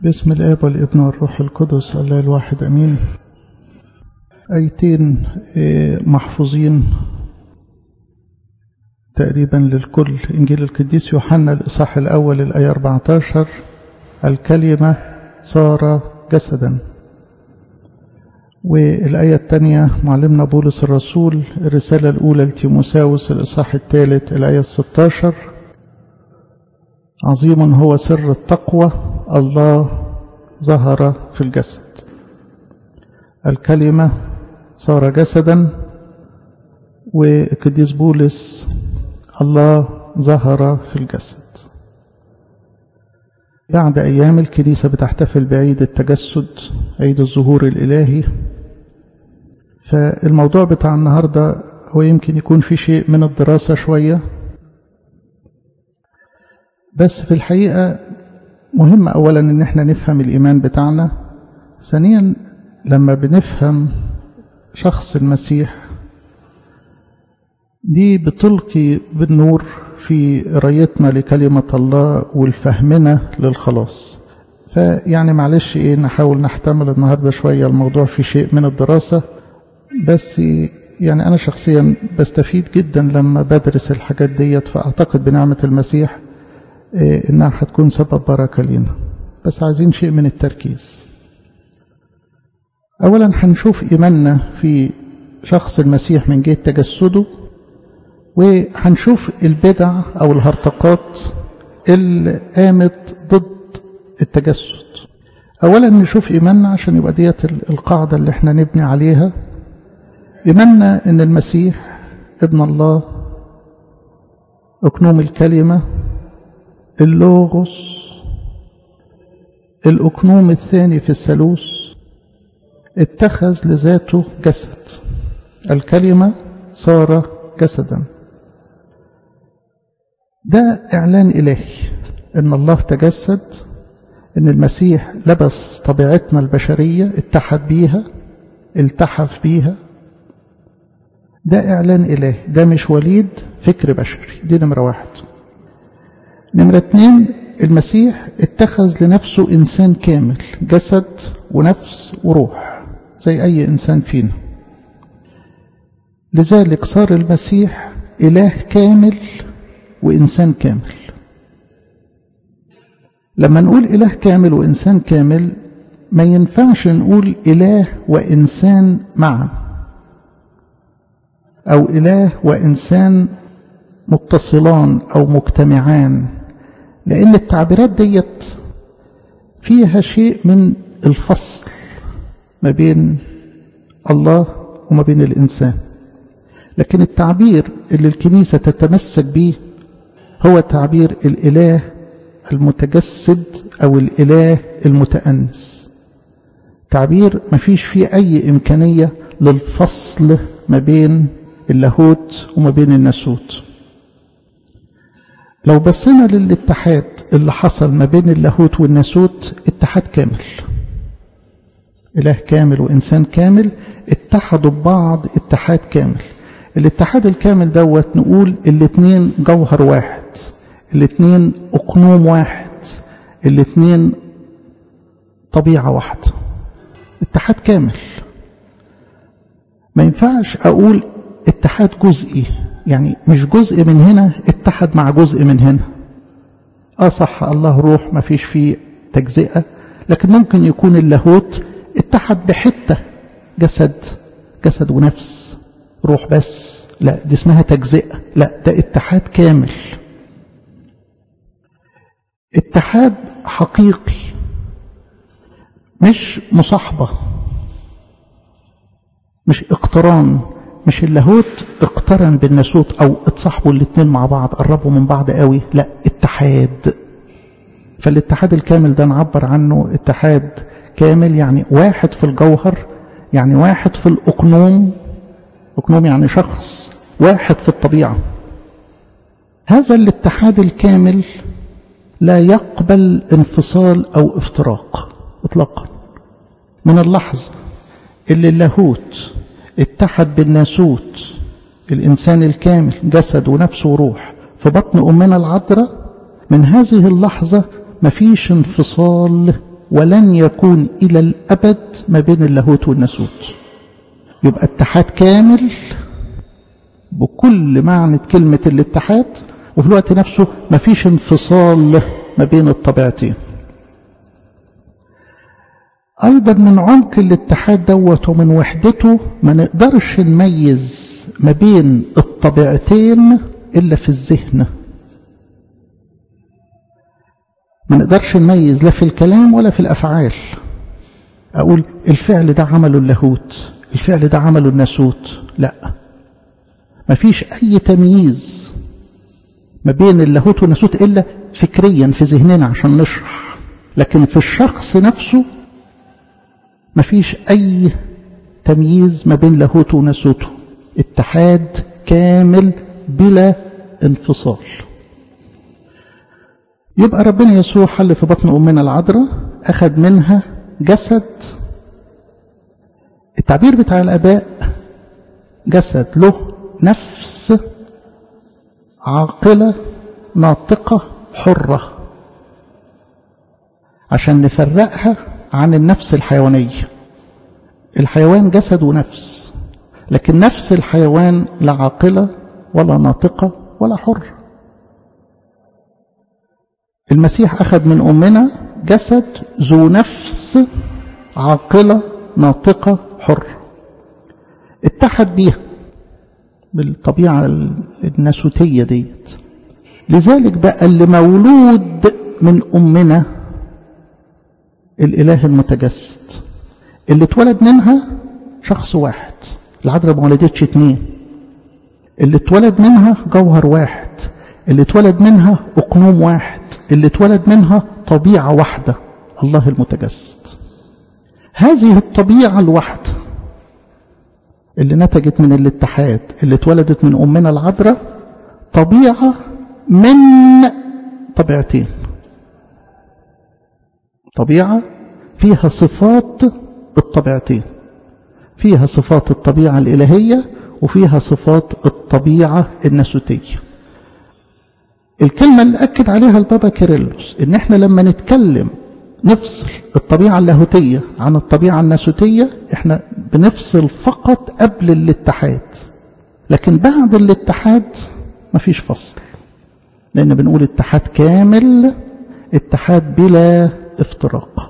باسم الآب والابن والروح القدس الله الواحد أمين آيتين محفوظين تقريبا للكل إنجيل القديس يوحنا الإصحاح الأول الآية 14 الكلمة صار جسدا والآية الثانية معلمنا بولس الرسول الرسالة الأولى لتيموساوس الإصحاح الثالث الآية 16 عظيم هو سر التقوى الله ظهر في الجسد الكلمة صار جسدا وقديس بولس الله ظهر في الجسد بعد أيام الكنيسة بتحتفل بعيد التجسد عيد الظهور الإلهي فالموضوع بتاع النهاردة هو يمكن يكون في شيء من الدراسة شوية بس في الحقيقة مهم أولا أن احنا نفهم الإيمان بتاعنا ثانيا لما بنفهم شخص المسيح دي بتلقي بالنور في قرايتنا لكلمة الله والفهمنا للخلاص فيعني معلش ايه نحاول نحتمل النهاردة شوية الموضوع في شيء من الدراسة بس يعني أنا شخصيا بستفيد جدا لما بدرس الحاجات ديت فأعتقد بنعمة المسيح إيه إنها هتكون سبب بركة لنا بس عايزين شيء من التركيز أولا هنشوف إيماننا في شخص المسيح من جهة تجسده وهنشوف البدع أو الهرطقات اللي قامت ضد التجسد أولا نشوف إيماننا عشان يبقى ديت القاعدة اللي احنا نبني عليها إيماننا إن المسيح ابن الله أكنوم الكلمة اللوغوس الأكنوم الثاني في الثالوث اتخذ لذاته جسد الكلمة صار جسدا ده إعلان إلهي إن الله تجسد إن المسيح لبس طبيعتنا البشرية اتحد بيها التحف بيها ده إعلان إلهي ده مش وليد فكر بشري دي نمرة واحد نمرة اتنين المسيح اتخذ لنفسه إنسان كامل جسد ونفس وروح زي أي إنسان فينا لذلك صار المسيح إله كامل وإنسان كامل لما نقول إله كامل وإنسان كامل ما ينفعش نقول إله وإنسان معا أو إله وإنسان متصلان أو مجتمعان لأن التعبيرات ديت فيها شيء من الفصل ما بين الله وما بين الإنسان لكن التعبير اللي الكنيسة تتمسك به هو تعبير الإله المتجسد أو الإله المتأنس تعبير ما فيش فيه أي إمكانية للفصل ما بين اللاهوت وما بين الناسوت لو بصينا للاتحاد اللي حصل ما بين اللاهوت والناسوت اتحاد كامل إله كامل وإنسان كامل اتحدوا ببعض اتحاد كامل الاتحاد الكامل دوت نقول الاتنين جوهر واحد الاتنين أقنوم واحد الاتنين طبيعة واحدة اتحاد كامل ما ينفعش أقول اتحاد جزئي يعني مش جزء من هنا اتحد مع جزء من هنا اه صح الله روح ما فيش فيه تجزئة لكن ممكن يكون اللاهوت اتحد بحتة جسد جسد ونفس روح بس لا دي اسمها تجزئة لا ده اتحاد كامل اتحاد حقيقي مش مصاحبة مش اقتران مش اللاهوت اقترن بالناسوت او اتصاحبوا الاتنين مع بعض قربوا من بعض قوي لا اتحاد فالاتحاد الكامل ده نعبر عنه اتحاد كامل يعني واحد في الجوهر يعني واحد في الاقنوم اقنوم يعني شخص واحد في الطبيعة هذا الاتحاد الكامل لا يقبل انفصال او افتراق اطلاقا من اللحظة اللي اللاهوت اتحد بالناسوت الإنسان الكامل جسد ونفس وروح في بطن أمنا العذراء من هذه اللحظة مفيش انفصال ولن يكون إلى الأبد ما بين اللاهوت والناسوت يبقى اتحاد كامل بكل معنى كلمة الاتحاد وفي الوقت نفسه مفيش انفصال ما بين الطبيعتين أيضا من عمق الاتحاد دوت ومن وحدته ما نقدرش نميز ما بين الطبيعتين إلا في الذهن ما نقدرش نميز لا في الكلام ولا في الأفعال أقول الفعل ده عمله اللاهوت الفعل ده عمله الناسوت لا ما فيش أي تمييز ما بين اللاهوت والناسوت إلا فكريا في ذهننا عشان نشرح لكن في الشخص نفسه ما فيش أي تمييز ما بين لاهوته وناسوته اتحاد كامل بلا انفصال يبقى ربنا يسوع حل في بطن أمنا العذراء أخذ منها جسد التعبير بتاع الآباء جسد له نفس عاقلة ناطقة حرة عشان نفرقها عن النفس الحيوانية الحيوان جسد ونفس لكن نفس الحيوان لا عاقلة ولا ناطقة ولا حرة المسيح أخذ من أمنا جسد ذو نفس عاقلة ناطقة حرة اتحد بيها بالطبيعة الناسوتية ديت لذلك بقى اللي مولود من أمنا الإله المتجسد اللي اتولد منها شخص واحد العذراء ما ولدتش اتنين اللي اتولد منها جوهر واحد اللي اتولد منها أقنوم واحد اللي اتولد منها طبيعة واحدة الله المتجسد هذه الطبيعة الواحدة اللي نتجت من الاتحاد اللي اتولدت من أمنا العذراء طبيعة من طبيعتين طبيعة فيها صفات الطبيعتين فيها صفات الطبيعة الإلهية وفيها صفات الطبيعة الناسوتية الكلمة اللي أكد عليها البابا كيرلس إن إحنا لما نتكلم نفصل الطبيعة اللاهوتية عن الطبيعة الناسوتية إحنا بنفصل فقط قبل الاتحاد لكن بعد الاتحاد مفيش فصل لأن بنقول اتحاد كامل اتحاد بلا افتراق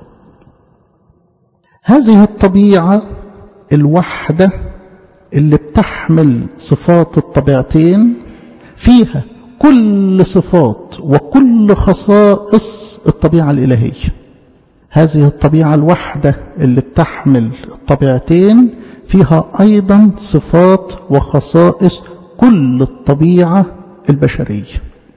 هذه الطبيعة الوحدة اللي بتحمل صفات الطبيعتين فيها كل صفات وكل خصائص الطبيعة الإلهية هذه الطبيعة الوحدة اللي بتحمل الطبيعتين فيها أيضا صفات وخصائص كل الطبيعة البشرية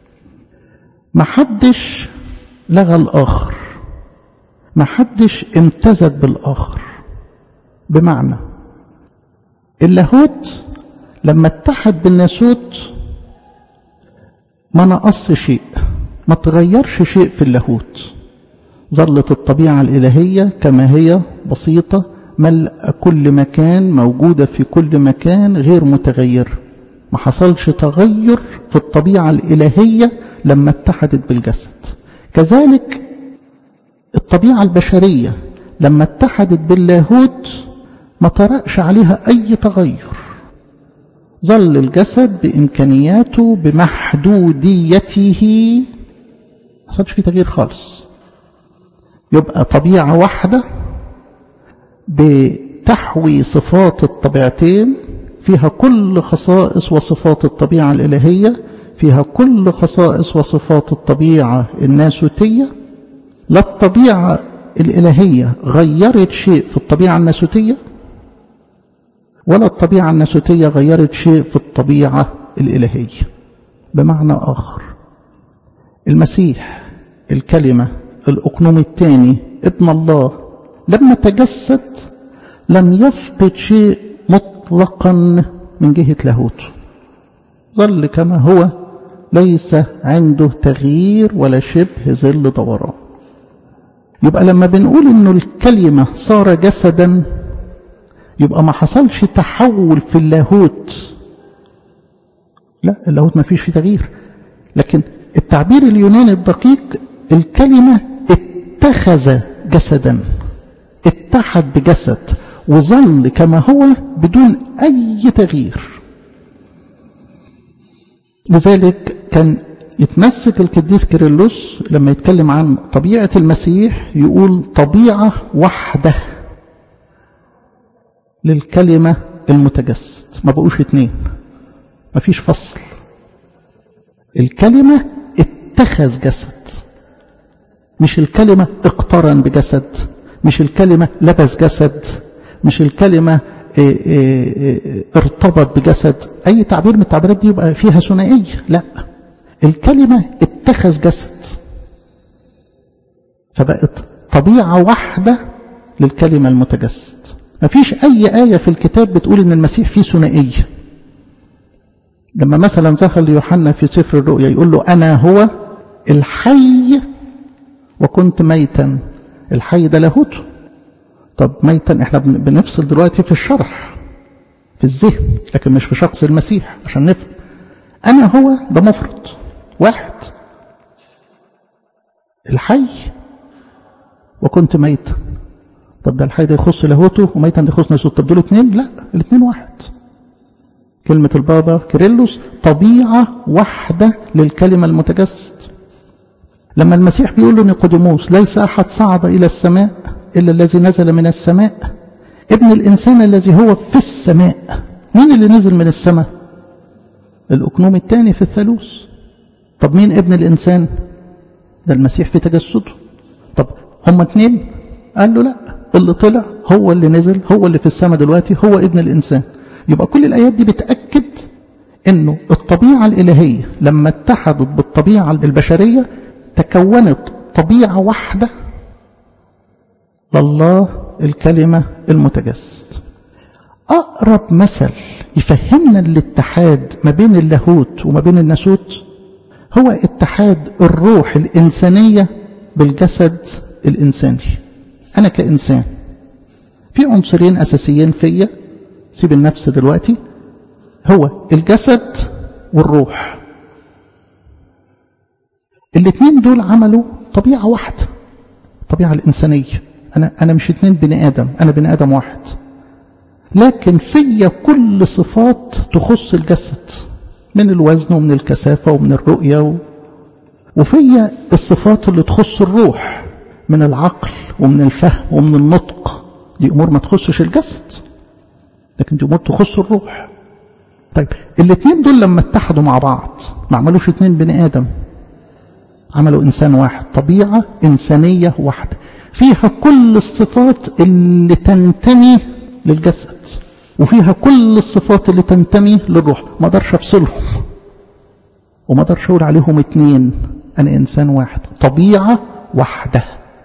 محدش لغى الآخر محدش امتزج بالآخر بمعنى اللاهوت لما اتحد بالناسوت ما نقص شيء ما تغيرش شيء في اللاهوت ظلت الطبيعة الإلهية كما هي بسيطة ملء كل مكان موجودة في كل مكان غير متغير ما حصلش تغير في الطبيعة الإلهية لما اتحدت بالجسد كذلك الطبيعة البشرية لما اتحدت باللاهوت ما طرقش عليها أي تغير ظل الجسد بإمكانياته بمحدوديته ما حصلش فيه تغيير خالص يبقى طبيعة واحدة بتحوي صفات الطبيعتين فيها كل خصائص وصفات الطبيعة الإلهية فيها كل خصائص وصفات الطبيعة الناسوتية لا الطبيعة الإلهية غيرت شيء في الطبيعة الناسوتية ولا الطبيعة الناسوتية غيرت شيء في الطبيعة الإلهية بمعنى آخر المسيح الكلمة الأقنوم الثاني ابن الله لما تجسد لم يفقد شيء مطلقا من جهة لاهوته ظل كما هو ليس عنده تغيير ولا شبه ظل دوران يبقى لما بنقول انه الكلمة صار جسدا يبقى ما حصلش تحول في اللاهوت لا اللاهوت ما فيش فيه تغيير لكن التعبير اليوناني الدقيق الكلمة اتخذ جسدا اتحد بجسد وظل كما هو بدون أي تغيير لذلك كان يتمسك القديس كيرلس لما يتكلم عن طبيعة المسيح يقول طبيعة واحدة للكلمة المتجسد ما بقوش اتنين ما فيش فصل الكلمة اتخذ جسد مش الكلمة اقترن بجسد مش الكلمة لبس جسد مش الكلمة اه اه اه ارتبط بجسد أي تعبير من التعبيرات دي يبقى فيها ثنائية لا الكلمة اتخذ جسد فبقت طبيعة واحدة للكلمة المتجسد ما فيش أي آية في الكتاب بتقول إن المسيح فيه ثنائية لما مثلا ظهر ليوحنا في سفر الرؤيا يقول له أنا هو الحي وكنت ميتا الحي ده لاهوته طب ميتا احنا بنفصل دلوقتي في الشرح في الذهن لكن مش في شخص المسيح عشان نفهم أنا هو ده مفرد واحد الحي وكنت ميتا طب ده الحي ده يخص لاهوته وميتا ده يخص نسوته طب دول اتنين لا الاتنين واحد كلمة البابا كيرلس طبيعة واحدة للكلمة المتجسد لما المسيح بيقول له نيقوديموس ليس أحد صعد إلى السماء إلا الذي نزل من السماء ابن الإنسان الذي هو في السماء مين اللي نزل من السماء الأكنوم الثاني في الثالوث طب مين ابن الإنسان ده المسيح في تجسده طب هما اتنين قال له لا اللي طلع هو اللي نزل هو اللي في السماء دلوقتي هو ابن الإنسان يبقى كل الآيات دي بتأكد انه الطبيعة الإلهية لما اتحدت بالطبيعة البشرية تكونت طبيعة واحدة لله الكلمة المتجسد أقرب مثل يفهمنا الاتحاد ما بين اللاهوت وما بين الناسوت هو اتحاد الروح الإنسانية بالجسد الإنساني أنا كإنسان في عنصرين أساسيين فيا سيب النفس دلوقتي هو الجسد والروح الاثنين دول عملوا طبيعة واحدة الطبيعة الإنسانية أنا, أنا مش اتنين بني آدم أنا بني آدم واحد لكن فيا كل صفات تخص الجسد من الوزن ومن الكثافة ومن الرؤية و... وفيا الصفات اللي تخص الروح من العقل ومن الفهم ومن النطق دي أمور ما تخصش الجسد لكن دي أمور تخص الروح طيب الاثنين دول لما اتحدوا مع بعض ما عملوش اتنين بني آدم عملوا إنسان واحد طبيعة إنسانية واحدة فيها كل الصفات اللي تنتمي للجسد وفيها كل الصفات اللي تنتمي للروح ما اقدرش افصلهم وما اقدرش اقول عليهم اتنين انا انسان واحد طبيعه واحده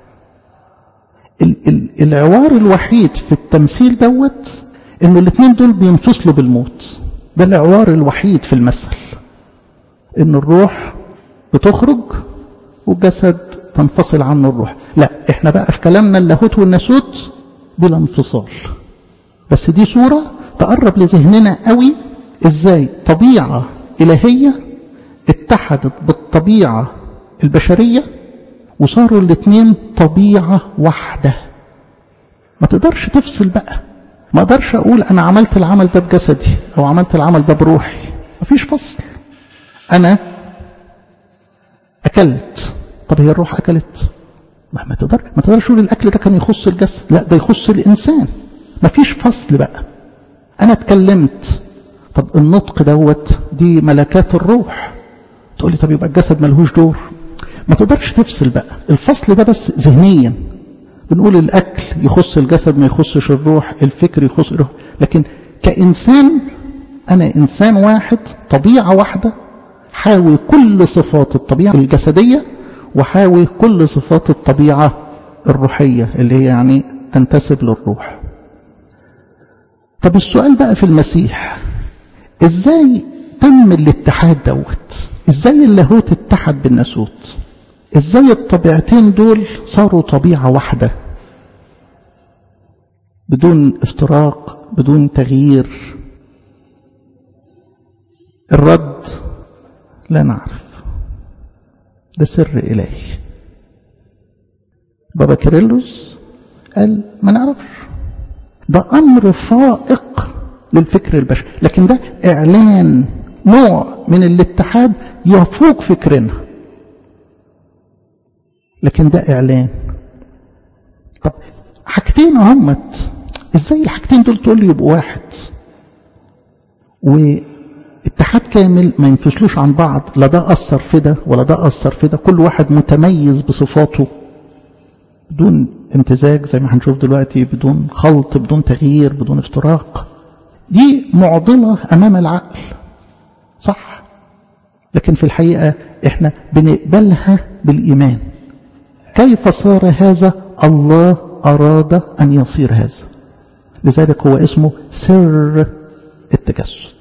ال ال العوار الوحيد في التمثيل دوت انه الاثنين دول بينفصلوا بالموت ده العوار الوحيد في المثل ان الروح بتخرج والجسد تنفصل عنه الروح لا احنا بقى في كلامنا اللاهوت والناسوت بلا انفصال بس دي صورة تقرب لذهننا قوي ازاي طبيعة إلهية اتحدت بالطبيعة البشرية وصاروا الاثنين طبيعة واحدة ما تقدرش تفصل بقى ما اقدرش اقول انا عملت العمل ده بجسدي او عملت العمل ده بروحي مفيش فصل انا اكلت طب هي الروح اكلت ما ما تقدر ما تقدرش تقول الاكل ده كان يخص الجسد لا ده يخص الانسان مفيش فصل بقى انا اتكلمت طب النطق دوت دي ملكات الروح تقول لي طب يبقى الجسد ملهوش دور ما تقدرش تفصل بقى الفصل ده بس ذهنيا بنقول الاكل يخص الجسد ما يخصش الروح الفكر يخص الروح لكن كانسان انا انسان واحد طبيعه واحده حاوي كل صفات الطبيعه الجسديه وحاوي كل صفات الطبيعه الروحيه اللي هي يعني تنتسب للروح طب السؤال بقى في المسيح ازاي تم الاتحاد دوت ازاي اللاهوت اتحد بالناسوت ازاي الطبيعتين دول صاروا طبيعة واحدة بدون افتراق بدون تغيير الرد لا نعرف ده سر إلهي بابا كيرلس قال ما نعرفش ده أمر فائق للفكر البشري لكن ده إعلان نوع من الاتحاد يفوق فكرنا لكن ده إعلان طب حاجتين اهمت ازاي الحاجتين دول تقول لي يبقوا واحد واتحاد كامل ما ينفصلوش عن بعض لا ده أثر في ده ولا ده أثر في ده كل واحد متميز بصفاته بدون امتزاج زي ما هنشوف دلوقتي بدون خلط بدون تغيير بدون افتراق دي معضلة أمام العقل صح لكن في الحقيقة احنا بنقبلها بالإيمان كيف صار هذا الله أراد أن يصير هذا لذلك هو اسمه سر التجسد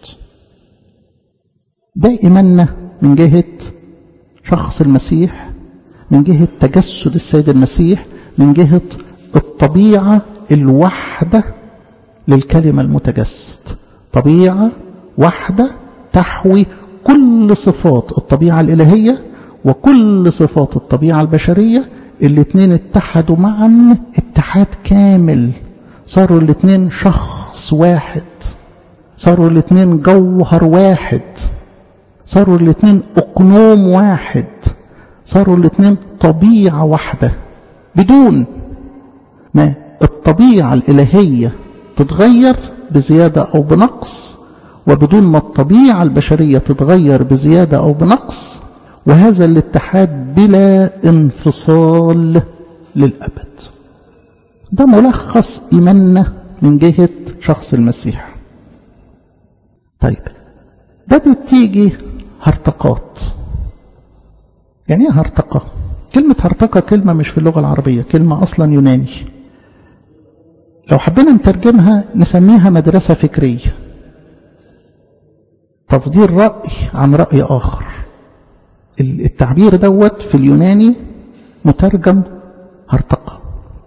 ده إيماننا من جهة شخص المسيح من جهة تجسد السيد المسيح من جهة الطبيعة الوحدة للكلمة المتجسد طبيعة واحدة تحوي كل صفات الطبيعة الإلهية وكل صفات الطبيعة البشرية الاثنين اتحدوا معا اتحاد كامل صاروا الاثنين شخص واحد صاروا الاثنين جوهر واحد صاروا الاثنين اقنوم واحد صاروا الاثنين طبيعة واحدة بدون ما الطبيعة الإلهية تتغير بزيادة أو بنقص وبدون ما الطبيعة البشرية تتغير بزيادة أو بنقص وهذا الاتحاد بلا انفصال للأبد ده ملخص إيماننا من جهة شخص المسيح طيب بدأت تيجي هرطقات يعني ايه هرطقة كلمة هرطقة كلمة مش في اللغة العربية كلمة أصلا يوناني لو حبينا نترجمها نسميها مدرسة فكرية تفضيل رأي عن رأي آخر التعبير دوت في اليوناني مترجم هرطقة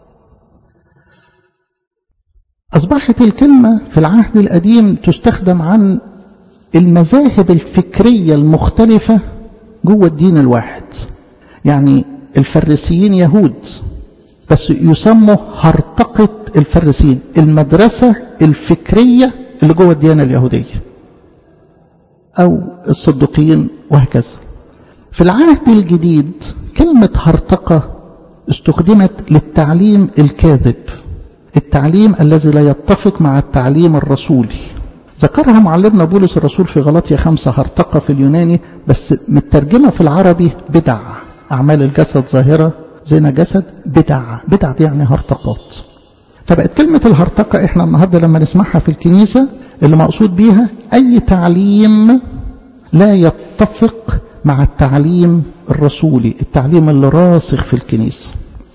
أصبحت الكلمة في العهد القديم تستخدم عن المذاهب الفكرية المختلفة جوه الدين الواحد يعني الفريسيين يهود بس يسموا هرطقة الفريسيين المدرسة الفكرية اللي جوه الديانة اليهودية أو الصدقيين وهكذا في العهد الجديد كلمة هرطقة استخدمت للتعليم الكاذب التعليم الذي لا يتفق مع التعليم الرسولي ذكرها معلمنا بولس الرسول في غلطية خمسة هرطقة في اليوناني بس مترجمة في العربي بدع أعمال الجسد ظاهرة زنا جسد بدع بدع دي يعني هرطقات فبقت كلمة الهرطقة احنا النهاردة لما نسمعها في الكنيسة اللي مقصود بيها أي تعليم لا يتفق مع التعليم الرسولي التعليم اللي راسخ في الكنيسة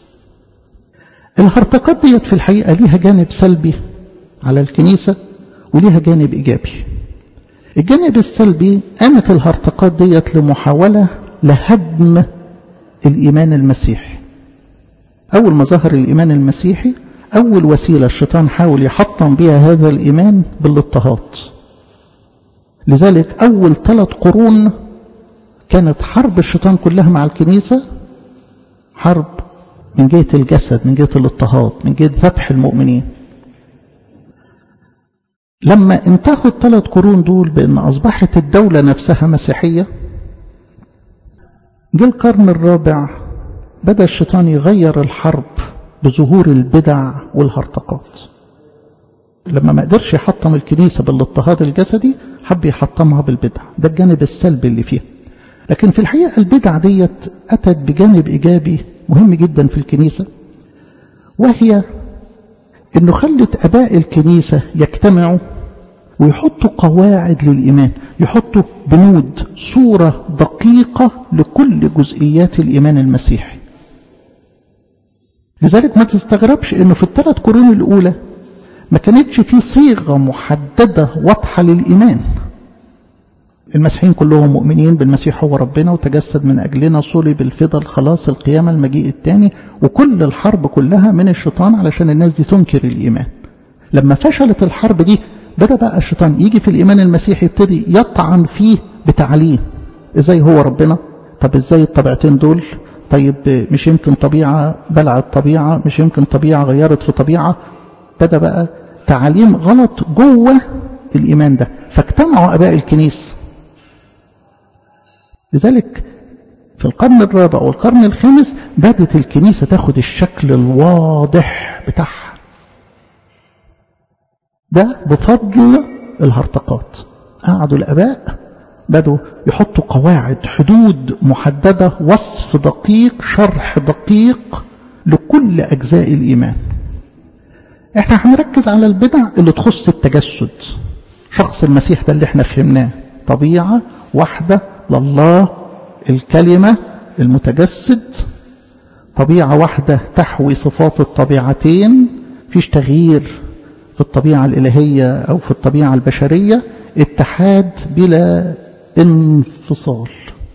الهرطقات ديت في الحقيقة ليها جانب سلبي على الكنيسة وليها جانب إيجابي الجانب السلبي قامت الهرطقات ديت لمحاولة لهدم الإيمان المسيحي أول ما ظهر الإيمان المسيحي أول وسيلة الشيطان حاول يحطم بها هذا الإيمان بالاضطهاد لذلك أول ثلاث قرون كانت حرب الشيطان كلها مع الكنيسة حرب من جهة الجسد من جهة الاضطهاد من جهة ذبح المؤمنين لما انتهوا الثلاث قرون دول بأن أصبحت الدولة نفسها مسيحية جه القرن الرابع بدأ الشيطان يغير الحرب بظهور البدع والهرطقات لما ما قدرش يحطم الكنيسة بالاضطهاد الجسدي حب يحطمها بالبدع ده الجانب السلبي اللي فيها لكن في الحقيقة البدع ديت أتت بجانب إيجابي مهم جدا في الكنيسة وهي انه خلت اباء الكنيسة يجتمعوا ويحطوا قواعد للإيمان يحطوا بنود صورة دقيقة لكل جزئيات الإيمان المسيحي لذلك ما تستغربش انه في الثلاث قرون الأولى ما كانتش في صيغة محددة واضحة للإيمان المسيحيين كلهم مؤمنين بالمسيح هو ربنا وتجسد من أجلنا صلب الفدا الخلاص القيامة المجيء الثاني وكل الحرب كلها من الشيطان علشان الناس دي تنكر الإيمان لما فشلت الحرب دي بدأ بقى الشيطان يجي في الإيمان المسيحي يبتدي يطعن فيه بتعليم إزاي هو ربنا طب إزاي الطبيعتين دول طيب مش يمكن طبيعة بلعت طبيعة مش يمكن طبيعة غيرت في طبيعة بدأ بقى تعاليم غلط جوه الإيمان ده فاجتمعوا أباء الكنيسة لذلك في القرن الرابع والقرن الخامس بدأت الكنيسة تاخد الشكل الواضح بتاعها ده بفضل الهرطقات قعدوا الآباء بدوا يحطوا قواعد حدود محددة وصف دقيق شرح دقيق لكل أجزاء الإيمان احنا هنركز على البدع اللي تخص التجسد شخص المسيح ده اللي احنا فهمناه طبيعة واحدة لله الكلمة المتجسد طبيعة واحدة تحوي صفات الطبيعتين فيش تغيير في الطبيعة الإلهية أو في الطبيعة البشرية اتحاد بلا انفصال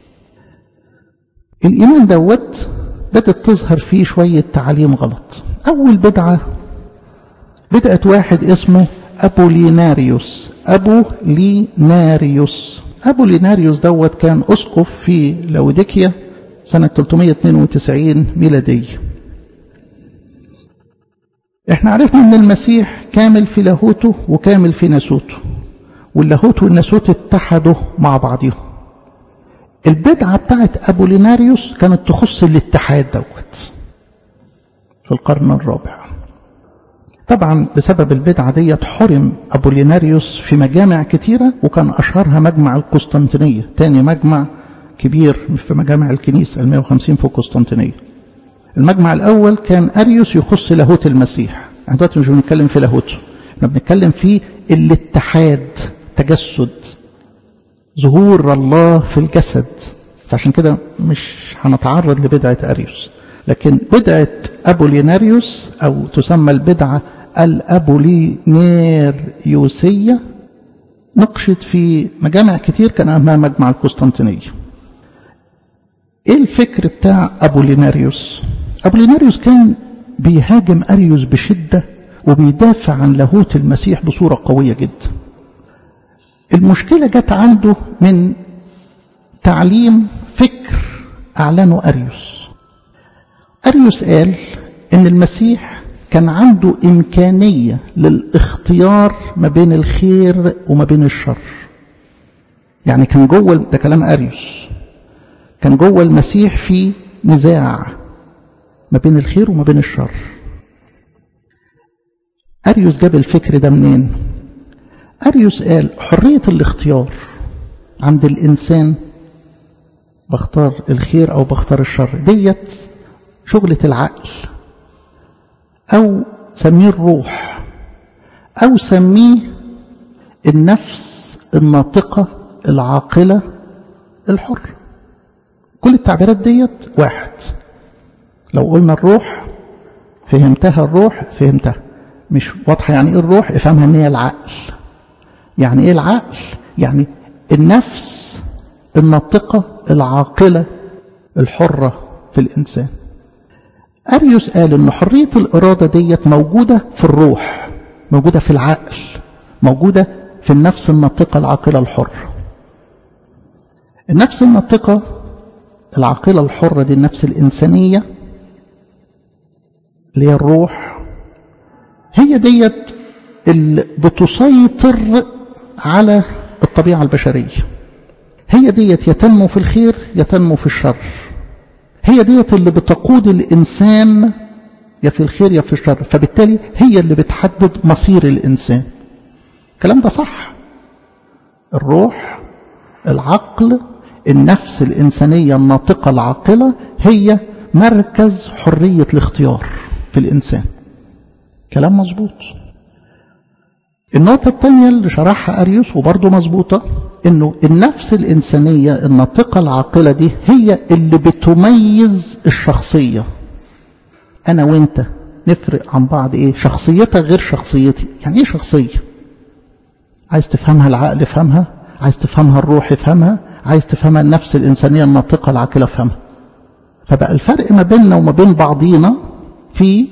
الإيمان دوت بدأت تظهر فيه شوية تعاليم غلط أول بدعة بدأت واحد اسمه أبوليناريوس أبو ليناريوس أبو ليناريوس دوت كان أسقف في لوديكيا سنة 392 ميلادية احنا عرفنا ان المسيح كامل في لاهوته وكامل في ناسوته واللاهوت والناسوت اتحدوا مع بعضهم البدعة بتاعت أبوليناريوس كانت تخص الاتحاد دوت في القرن الرابع طبعا بسبب البدعة ديت حرم أبوليناريوس في مجامع كتيرة وكان أشهرها مجمع القسطنطينية تاني مجمع كبير في مجامع الكنيسة ال 150 في القسطنطينية المجمع الأول كان أريوس يخص لاهوت المسيح احنا دلوقتي مش بنتكلم في لاهوته احنا بنتكلم في الاتحاد تجسد ظهور الله في الجسد فعشان كده مش هنتعرض لبدعة أريوس لكن بدعة أبوليناريوس أو تسمى البدعة الأبولينيريوسية نقشت في مجامع كتير كان أهمها مجمع القسطنطينية ايه الفكر بتاع أبوليناريوس أبوليناريوس كان بيهاجم أريوس بشدة وبيدافع عن لاهوت المسيح بصورة قوية جدا المشكلة جت عنده من تعليم فكر أعلنه أريوس أريوس قال إن المسيح كان عنده إمكانية للاختيار ما بين الخير وما بين الشر يعني كان جوه ده كلام أريوس كان جوه المسيح في نزاع ما بين الخير وما بين الشر أريوس جاب الفكر ده منين أريوس قال حرية الاختيار عند الإنسان بختار الخير أو بختار الشر ديت شغلة العقل أو سميه الروح أو سميه النفس الناطقة العاقلة الحر كل التعبيرات ديت واحد لو قلنا الروح فهمتها الروح فهمتها مش واضحة يعني ايه الروح افهمها ان هي العقل يعني ايه العقل يعني النفس الناطقة العاقلة الحرة في الإنسان أريوس قال أن حرية الإرادة ديت موجودة في الروح موجودة في العقل موجودة في النفس الناطقة العاقلة الحرة النفس الناطقة العاقلة الحرة دي النفس الإنسانية اللي هي الروح هي ديت اللي بتسيطر على الطبيعة البشرية هي ديت يتنمو في الخير يتنمو في الشر هي ديت اللي بتقود الإنسان يا في الخير يا في الشر فبالتالي هي اللي بتحدد مصير الإنسان الكلام ده صح الروح العقل النفس الإنسانية الناطقة العاقلة هي مركز حرية الاختيار في الإنسان كلام مظبوط النقطة الثانية اللي شرحها أريوس وبرضه مظبوطة إنه النفس الإنسانية الناطقة العاقلة دي هي اللي بتميز الشخصية أنا وأنت نفرق عن بعض إيه شخصيتك غير شخصيتي يعني إيه شخصية عايز تفهمها العقل افهمها عايز تفهمها الروح افهمها عايز تفهمها النفس الإنسانية الناطقة العاقلة افهمها فبقى الفرق ما بيننا وما بين بعضينا في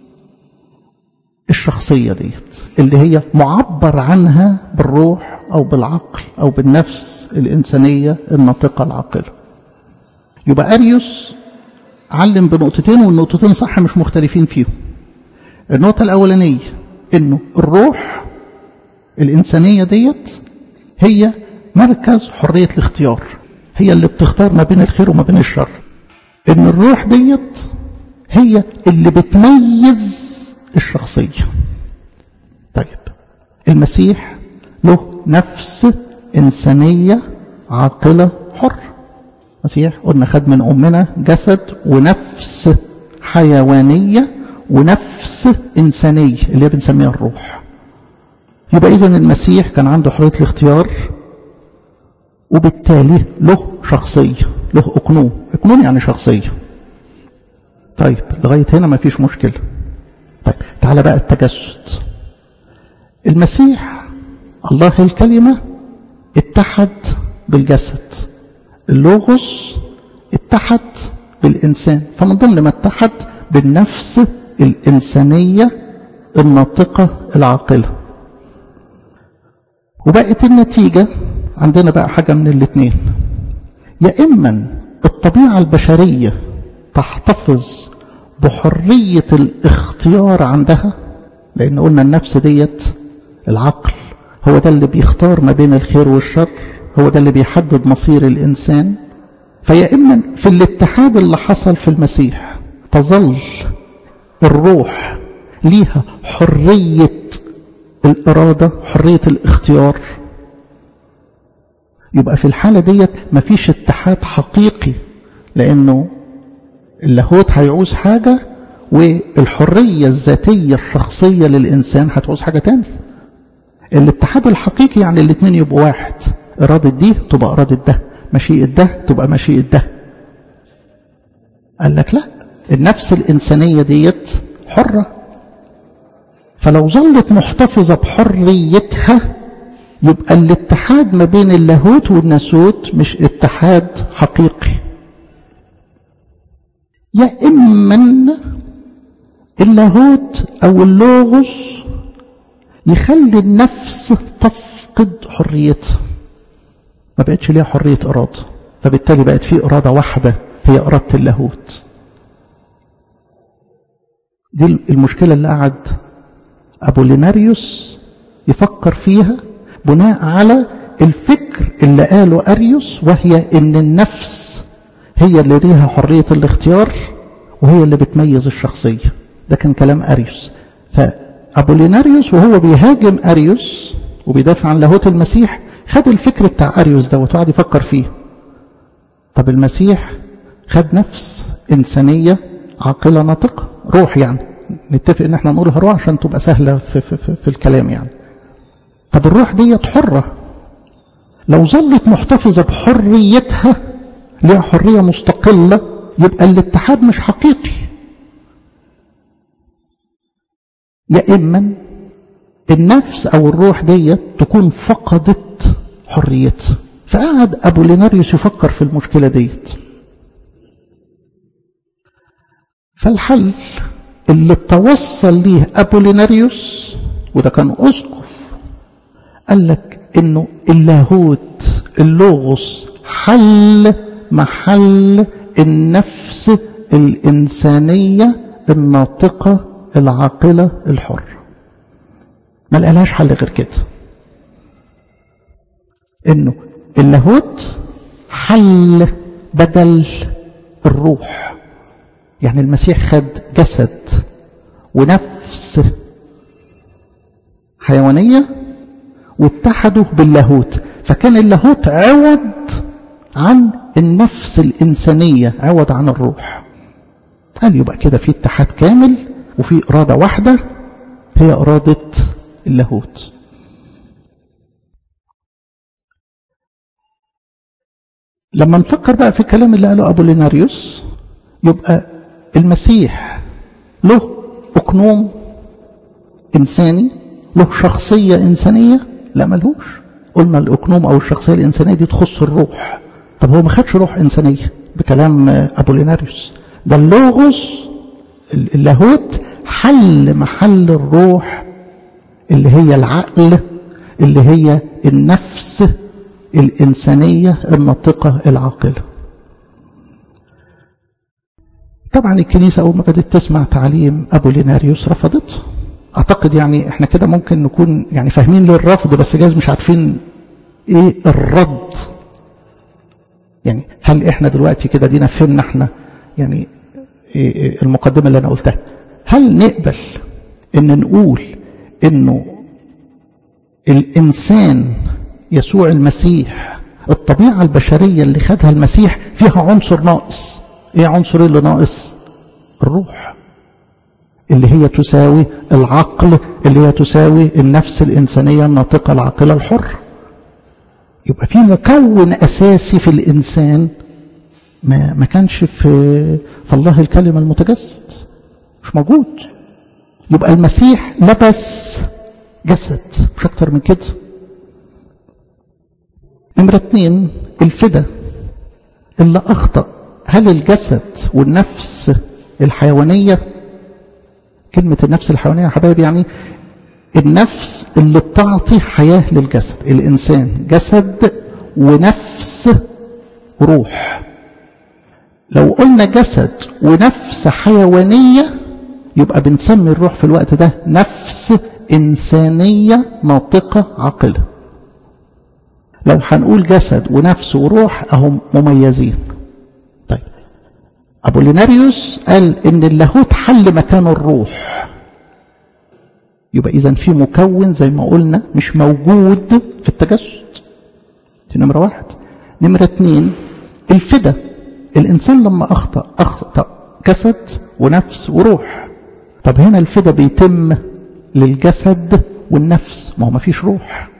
الشخصية ديت اللي هي معبر عنها بالروح أو بالعقل أو بالنفس الإنسانية الناطقة العاقلة يبقى أريوس علم بنقطتين والنقطتين صح مش مختلفين فيهم النقطة الأولانية إنه الروح الإنسانية ديت هي مركز حرية الاختيار هي اللي بتختار ما بين الخير وما بين الشر إن الروح ديت هي اللي بتميز الشخصية طيب المسيح له نفس إنسانية عاقلة حر مسيح قلنا خد من أمنا جسد ونفس حيوانية ونفس إنسانية اللي هي بنسميها الروح يبقى إذا المسيح كان عنده حرية الاختيار وبالتالي له شخصية له أقنوم أقنوم يعني شخصية طيب لغاية هنا ما فيش مشكلة طيب تعالى بقى التجسد المسيح الله الكلمة اتحد بالجسد اللوغوس اتحد بالإنسان فمن ضمن ما اتحد بالنفس الإنسانية الناطقة العاقلة وبقت النتيجة عندنا بقى حاجة من الاثنين يا إما الطبيعة البشرية تحتفظ بحرية الاختيار عندها لأن قلنا النفس ديت العقل هو ده اللي بيختار ما بين الخير والشر هو ده اللي بيحدد مصير الإنسان فيا إما في الاتحاد اللي حصل في المسيح تظل الروح ليها حرية الإرادة حرية الاختيار يبقى في الحالة ديت مفيش اتحاد حقيقي لأنه اللاهوت هيعوز حاجة والحرية الذاتية الشخصية للإنسان هتعوز حاجة تاني الاتحاد الحقيقي يعني الاثنين يبقوا واحد إرادة دي تبقى إرادة ده مشيئة ده تبقى مشيئة ده قال لك لا النفس الإنسانية ديت حرة فلو ظلت محتفظة بحريتها يبقى الاتحاد ما بين اللاهوت والناسوت مش اتحاد حقيقي يا إما اللاهوت أو اللوغوس يخلي النفس تفقد حريتها ما بقتش ليها حرية إرادة فبالتالي بقت في إرادة واحدة هي إرادة اللاهوت دي المشكلة اللي قعد أبو ليناريوس يفكر فيها بناء على الفكر اللي قاله أريوس وهي إن النفس هي اللي ليها حرية الاختيار وهي اللي بتميز الشخصية ده كان كلام أريوس فأبوليناريوس وهو بيهاجم أريوس وبيدافع عن لاهوت المسيح خد الفكر بتاع أريوس دوت وقعد يفكر فيه طب المسيح خد نفس إنسانية عاقلة ناطقة روح يعني نتفق ان احنا نقولها روح عشان تبقى سهلة في, في, في, في الكلام يعني طب الروح ديت حرة لو ظلت محتفظة بحريتها ليها حرية مستقلة يبقى الاتحاد مش حقيقي يا إما النفس أو الروح ديت تكون فقدت حريتها فقعد أبو ليناريوس يفكر في المشكلة ديت فالحل اللي توصل ليه أبوليناريوس وده كان أسقف قال لك إنه اللاهوت اللوغوس حل محل النفس الإنسانية الناطقة العاقلة الحرة ما لقالهاش حل غير كده إنه اللاهوت حل بدل الروح يعني المسيح خد جسد ونفس حيوانية واتحدوا باللاهوت فكان اللاهوت عوض عن النفس الإنسانية عوض عن الروح قال يبقى كده في اتحاد كامل وفي إرادة واحدة هي إرادة اللاهوت لما نفكر بقى في الكلام اللي قاله أبو ليناريوس يبقى المسيح له أقنوم إنساني له شخصية إنسانية لا ملهوش قلنا الأقنوم أو الشخصية الإنسانية دي تخص الروح طب هو ما خدش روح إنسانية بكلام أبوليناريوس ده اللوغوس اللاهوت حل محل الروح اللي هي العقل اللي هي النفس الإنسانية الناطقة العاقلة طبعا الكنيسة أول ما بدأت تسمع تعليم أبو ليناريوس رفضته أعتقد يعني إحنا كده ممكن نكون يعني فاهمين للرفض بس جايز مش عارفين إيه الرد يعني هل إحنا دلوقتي كده دينا فهمنا إحنا يعني إيه المقدمة اللي أنا قلتها هل نقبل إن نقول إنه الإنسان يسوع المسيح الطبيعة البشرية اللي خدها المسيح فيها عنصر ناقص ايه عنصر اللي ناقص الروح اللي هي تساوي العقل اللي هي تساوي النفس الإنسانية الناطقة العاقلة الحر يبقى في مكون أساسي في الإنسان ما, ما كانش في, في الله الكلمة المتجسد مش موجود يبقى المسيح لبس جسد مش أكتر من كده نمرة اتنين الفدا اللي أخطأ هل الجسد والنفس الحيوانية كلمة النفس الحيوانية يا حبايبي يعني النفس اللي بتعطي حياة للجسد الإنسان جسد ونفس روح لو قلنا جسد ونفس حيوانية يبقى بنسمي الروح في الوقت ده نفس إنسانية ناطقة عاقلة لو هنقول جسد ونفس وروح أهم مميزين طيب أبو ليناريوس قال إن اللاهوت حل مكان الروح يبقى إذا في مكون زي ما قلنا مش موجود في التجسد دي نمرة واحد نمرة اتنين الفدا الإنسان لما أخطأ أخطأ جسد ونفس وروح طب هنا الفدا بيتم للجسد والنفس ما هو ما فيش روح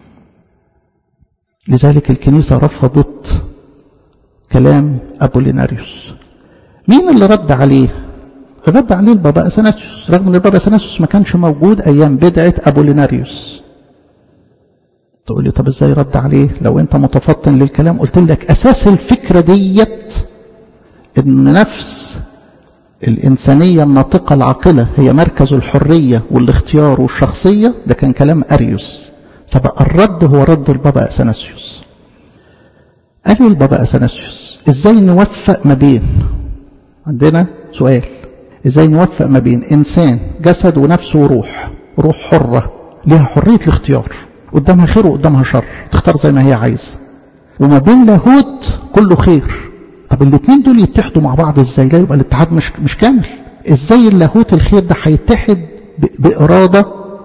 لذلك الكنيسة رفضت كلام أبو ليناريوس مين اللي رد عليه رد عليه البابا أثناسيوس رغم أن البابا أثناسيوس ما كانش موجود أيام بدعة أبو ليناريوس تقول لي طب ازاي رد عليه لو انت متفطن للكلام قلت لك اساس الفكرة ديت ان نفس الانسانية الناطقة العاقلة هي مركز الحرية والاختيار والشخصية ده كان كلام اريوس فبقى الرد هو رد البابا اثناسيوس قال البابا اثناسيوس ازاي نوفق ما بين عندنا سؤال ازاي نوفق ما بين انسان جسد ونفس وروح روح حرة ليها حرية الاختيار قدامها خير وقدامها شر تختار زي ما هي عايزة وما بين لاهوت كله خير طب الاثنين دول يتحدوا مع بعض ازاي لا يبقى الاتحاد مش مش كامل ازاي اللاهوت الخير ده هيتحد بإرادة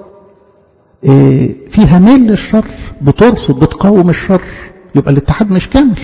إيه فيها ميل للشر بترفض بتقاوم الشر يبقى الاتحاد مش كامل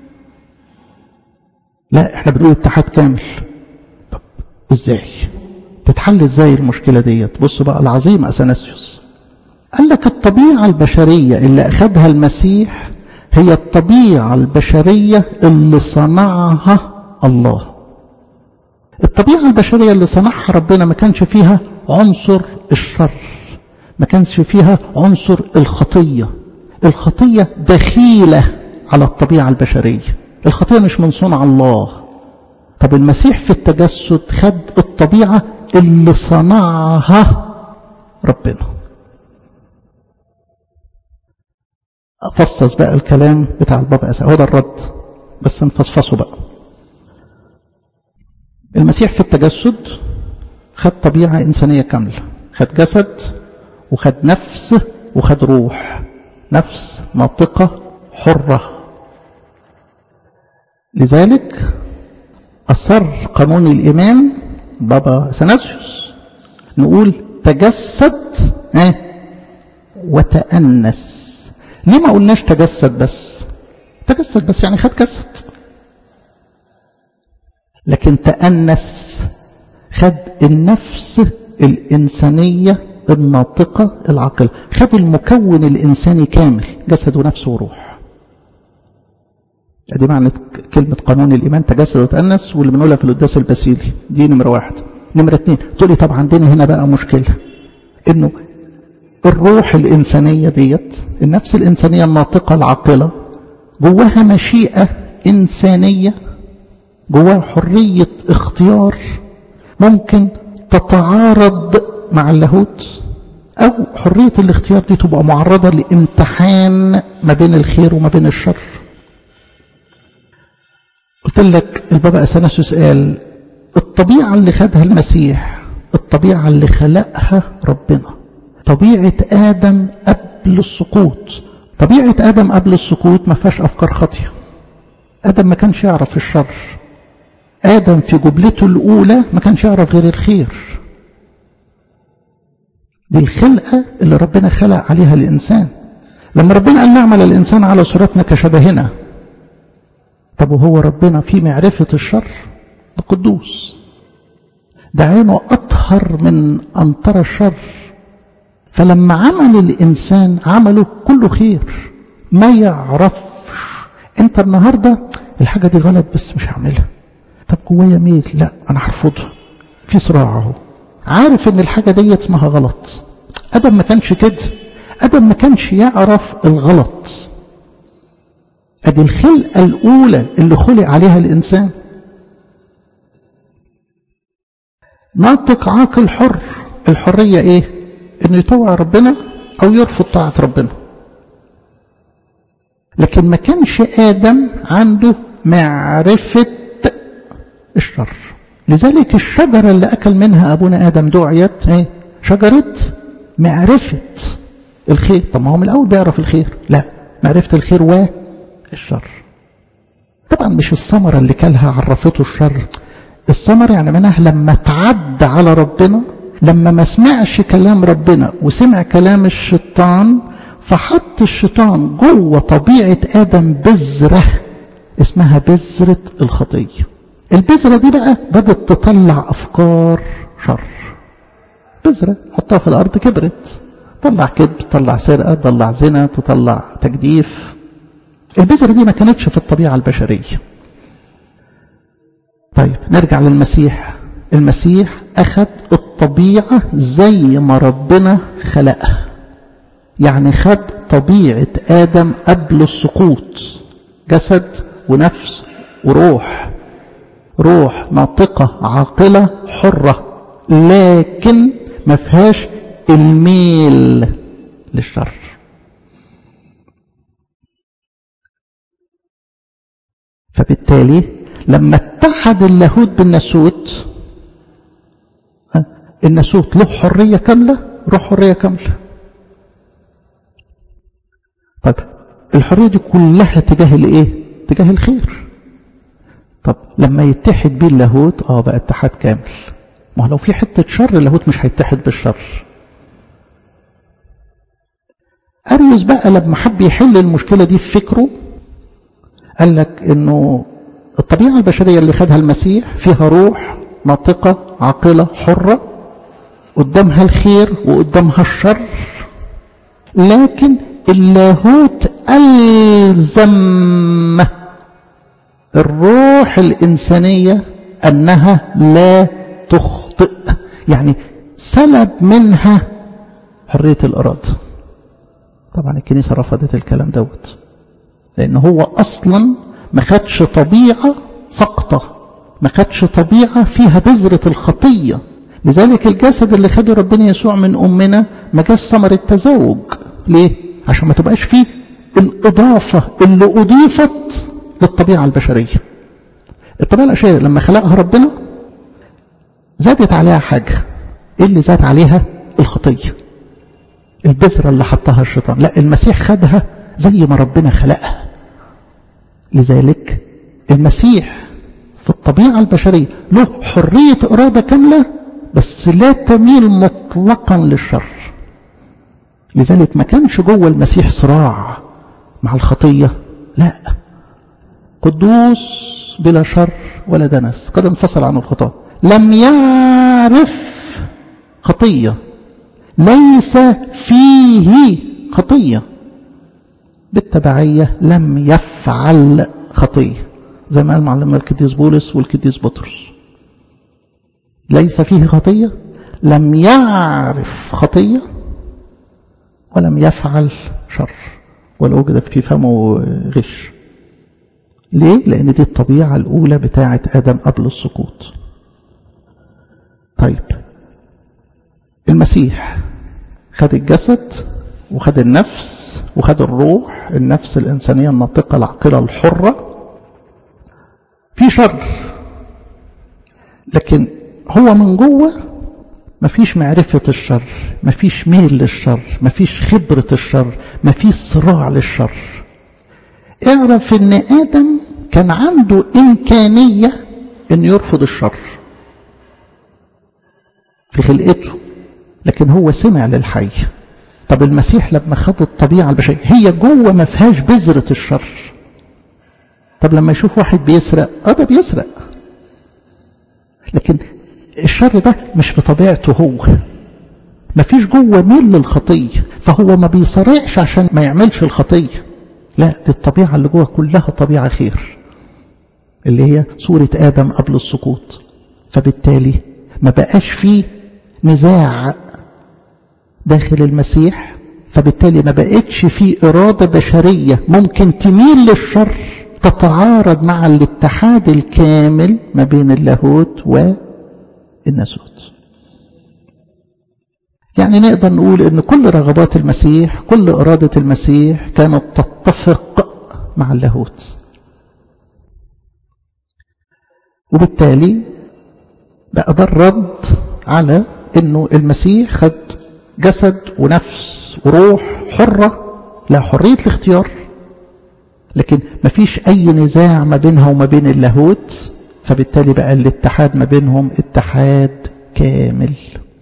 لا احنا بنقول اتحاد كامل طب ازاي تتحل ازاي المشكلة ديت بص بقى العظيم اثناسيوس قال لك الطبيعة البشرية اللي أخذها المسيح هي الطبيعة البشرية اللي صنعها الله الطبيعة البشرية اللي صنعها ربنا ما كانش فيها عنصر الشر ما كانش فيها عنصر الخطية الخطية دخيلة على الطبيعة البشرية الخطية مش من صنع الله طب المسيح في التجسد خد الطبيعة اللي صنعها ربنا أفصص بقى الكلام بتاع البابا أسا هو ده الرد بس نفصفصه بقى المسيح في التجسد خد طبيعة إنسانية كاملة خد جسد وخد نفس وخد روح نفس ناطقة حرة لذلك أصر قانون الإيمان بابا أثناسيوس نقول تجسد اه وتأنس ليه ما قلناش تجسد بس تجسد بس يعني خد جسد لكن تأنس خد النفس الإنسانية الناطقة العاقلة خد المكون الإنساني كامل جسد ونفس وروح دي معنى كلمة قانون الإيمان تجسد وتأنس واللي بنقولها في القداس الباسيلي دي نمرة واحد نمرة اتنين تقولي طب عندنا هنا بقى مشكلة انه الروح الإنسانية ديت النفس الإنسانية الناطقة العاقلة جواها مشيئة إنسانية جواها حرية اختيار ممكن تتعارض مع اللاهوت أو حرية الاختيار دي تبقى معرضة لامتحان ما بين الخير وما بين الشر قلت لك البابا أثناسيوس قال الطبيعة اللي خدها المسيح الطبيعة اللي خلقها ربنا طبيعة آدم قبل السقوط طبيعة آدم قبل السقوط ما فيهاش أفكار خاطئة آدم ما كانش يعرف الشر آدم في جبلته الأولى ما كانش يعرف غير الخير دي الخلقة اللي ربنا خلق عليها الإنسان لما ربنا قال نعمل الإنسان على صورتنا كشبهنا طب وهو ربنا في معرفة الشر ده قدوس ده عينه أطهر من أن ترى الشر فلما عمل الإنسان عمله كله خير ما يعرفش انت النهاردة الحاجة دي غلط بس مش هعملها طب جوايا ميل لا انا هرفضها في صراع اهو عارف ان الحاجة دي اسمها غلط ادم ما كانش كده ادم ما كانش يعرف الغلط ادي الخلقة الاولى اللي خلق عليها الانسان ناطق عاقل حر الحرية ايه انه يطوع ربنا او يرفض طاعة ربنا لكن ما كانش آدم عنده معرفة الشر لذلك الشجرة اللي أكل منها أبونا آدم دعيت ايه شجرة معرفة الخير طب ما هو من الأول بيعرف الخير لا معرفة الخير والشر طبعا مش الثمرة اللي كلها عرفته الشر الثمرة يعني منها لما تعدى على ربنا لما ما سمعش كلام ربنا وسمع كلام الشيطان فحط الشيطان جوه طبيعة آدم بذرة اسمها بذرة الخطية البذرة دي بقى بدأت تطلع أفكار شر بذرة حطها في الأرض كبرت طلع كذب طلع سرقة طلع زنا تطلع تجديف البذرة دي ما كانتش في الطبيعة البشرية طيب نرجع للمسيح المسيح أخذ الطبيعة زي ما ربنا خلقها يعني خد طبيعة آدم قبل السقوط جسد ونفس وروح روح ناطقة عاقلة حرة لكن ما فيهاش الميل للشر فبالتالي لما اتحد اللاهوت بالناسوت الناسوت له حرية كاملة روح حرية كاملة طيب الحرية دي كلها تجاه الايه تجاه الخير طب لما يتحد بيه اللاهوت اه بقى اتحاد كامل ما لو في حتة شر اللاهوت مش هيتحد بالشر أريوس بقى لما حب يحل المشكلة دي في فكره قال لك انه الطبيعة البشرية اللي خدها المسيح فيها روح ناطقة عاقلة حرة قدامها الخير وقدامها الشر لكن اللاهوت ألزم الروح الإنسانية أنها لا تخطئ يعني سلب منها حرية الإرادة طبعا الكنيسة رفضت الكلام دوت لأن هو أصلا ما خدش طبيعة سقطة ما خدش طبيعة فيها بذرة الخطية لذلك الجسد اللي خده ربنا يسوع من أمنا ما جاش ثمرة تزوج ليه؟ عشان ما تبقاش فيه الإضافة اللي أضيفت للطبيعة البشرية الطبيعة البشرية لما خلقها ربنا زادت عليها حاجة إيه اللي زاد عليها الخطية البذرة اللي حطها الشيطان لا المسيح خدها زي ما ربنا خلقها لذلك المسيح في الطبيعة البشرية له حرية إرادة كاملة بس لا تميل مطلقا للشر لذلك ما كانش جوه المسيح صراع مع الخطية لا قدوس بلا شر ولا دنس قد انفصل عن الخطاة لم يعرف خطية ليس فيه خطية بالتبعية لم يفعل خطية زي ما قال معلمنا القديس بولس والقديس بطرس ليس فيه خطية لم يعرف خطية ولم يفعل شر ولا وجد في فمه غش ليه؟ لأن دي الطبيعة الأولى بتاعة آدم قبل السقوط طيب المسيح خد الجسد وخد النفس وخد الروح النفس الإنسانية الناطقة العاقلة الحرة في شر لكن هو من جوه مفيش معرفة الشر مفيش ميل للشر مفيش خبرة الشر مفيش صراع للشر اعرف ان ادم كان عنده امكانية ان يرفض الشر في خلقته لكن هو سمع للحي طب المسيح لما خد الطبيعة البشرية هي جوه ما فيهاش بذرة الشر طب لما يشوف واحد بيسرق اه ده بيسرق لكن الشر ده مش في طبيعته هو ما فيش جوه ميل للخطية فهو ما بيصارعش عشان ما يعملش الخطية لا دي الطبيعة اللي جوه كلها طبيعة خير اللي هي صورة آدم قبل السقوط فبالتالي ما بقاش فيه نزاع داخل المسيح فبالتالي ما بقتش فيه إرادة بشرية ممكن تميل للشر تتعارض مع الاتحاد الكامل ما بين اللاهوت والناسوت يعني نقدر نقول ان كل رغبات المسيح كل إرادة المسيح كانت تتفق مع اللاهوت وبالتالي بقى ده الرد على انه المسيح خد جسد ونفس وروح حرة لا حرية الاختيار لكن مفيش اي نزاع ما بينها وما بين اللاهوت فبالتالي بقى الاتحاد ما بينهم اتحاد كامل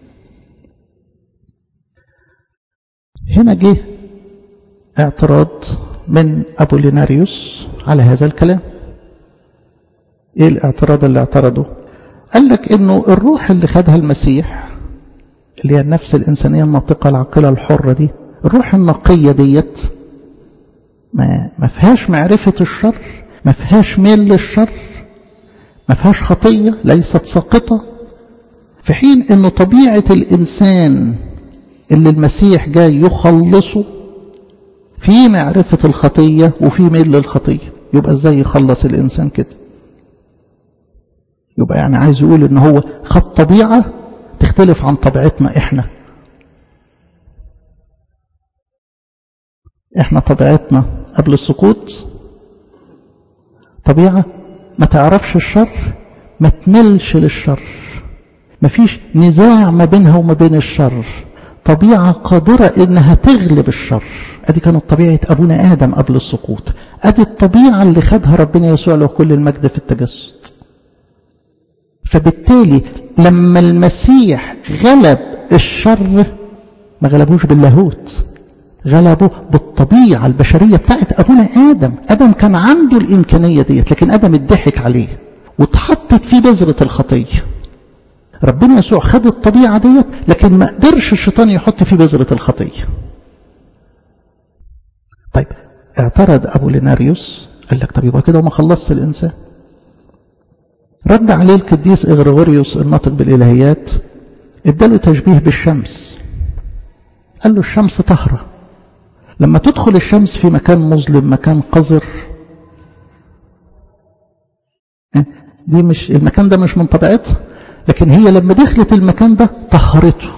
هنا جه اعتراض من أبوليناريوس على هذا الكلام ايه الاعتراض اللي اعترضه قال لك انه الروح اللي خدها المسيح اللي هي النفس الإنسانية الناطقة العاقلة الحرة دي الروح النقية ديت ما, ما فيهاش معرفة الشر ما فيهاش ميل للشر ما فيهاش خطية ليست ساقطة في حين انه طبيعة الإنسان اللي المسيح جاي يخلصه في معرفة الخطية وفي ميل للخطية يبقى ازاي يخلص الإنسان كده يبقى يعني عايز يقول ان هو خد طبيعة تختلف عن طبيعتنا احنا احنا طبيعتنا قبل السقوط طبيعة ما تعرفش الشر ما تملش للشر ما فيش نزاع ما بينها وما بين الشر طبيعة قادرة انها تغلب الشر ادي كانت طبيعة ابونا ادم قبل السقوط ادي الطبيعة اللي خدها ربنا يسوع له كل المجد في التجسد فبالتالي لما المسيح غلب الشر ما غلبوش باللاهوت غلبه بالطبيعة البشرية بتاعت أبونا آدم آدم كان عنده الإمكانية ديت لكن آدم اتضحك عليه واتحطت فيه بذرة الخطية ربنا يسوع خد الطبيعة ديت لكن ما قدرش الشيطان يحط فيه بذرة الخطية طيب اعترض أبو ليناريوس قال لك طب يبقى كده وما خلصت الإنسان رد عليه القديس إغريغوريوس الناطق بالإلهيات اداله تشبيه بالشمس قال له الشمس طهرة لما تدخل الشمس في مكان مظلم مكان قذر دي مش المكان ده مش من طبيعتها لكن هي لما دخلت المكان ده طهرته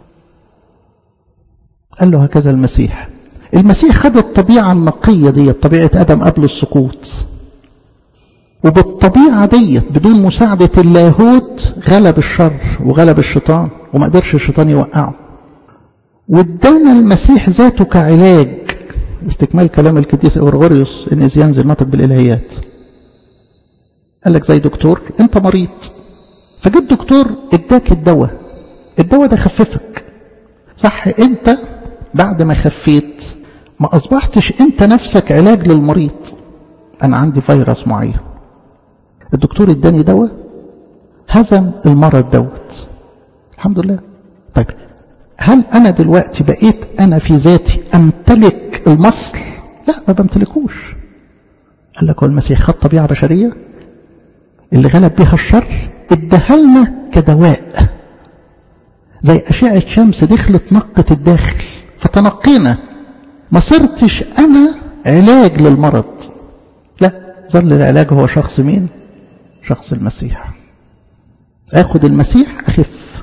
قال له هكذا المسيح المسيح خد الطبيعة النقية دي طبيعة آدم قبل السقوط وبالطبيعة دي بدون مساعدة اللاهوت غلب الشر وغلب الشيطان وما قدرش الشيطان يوقعه وادانا المسيح ذاته كعلاج استكمال كلام القديس اورغوريوس ان ينزل ناطق بالالهيات قال لك زي دكتور انت مريض فجيت دكتور اداك الدواء الدواء ده خففك صح انت بعد ما خفيت ما اصبحتش انت نفسك علاج للمريض انا عندي فيروس معين الدكتور اداني دواء هزم المرض دوت الحمد لله طيب هل انا دلوقتي بقيت انا في ذاتي امتلك المصل لا ما بمتلكوش قال لك هو المسيح خد طبيعه بشريه اللي غلب بها الشر اداها لنا كدواء زي اشعه شمس دخلت نقت الداخل فتنقينا ما صرتش انا علاج للمرض لا ظل العلاج هو شخص مين شخص المسيح اخد المسيح اخف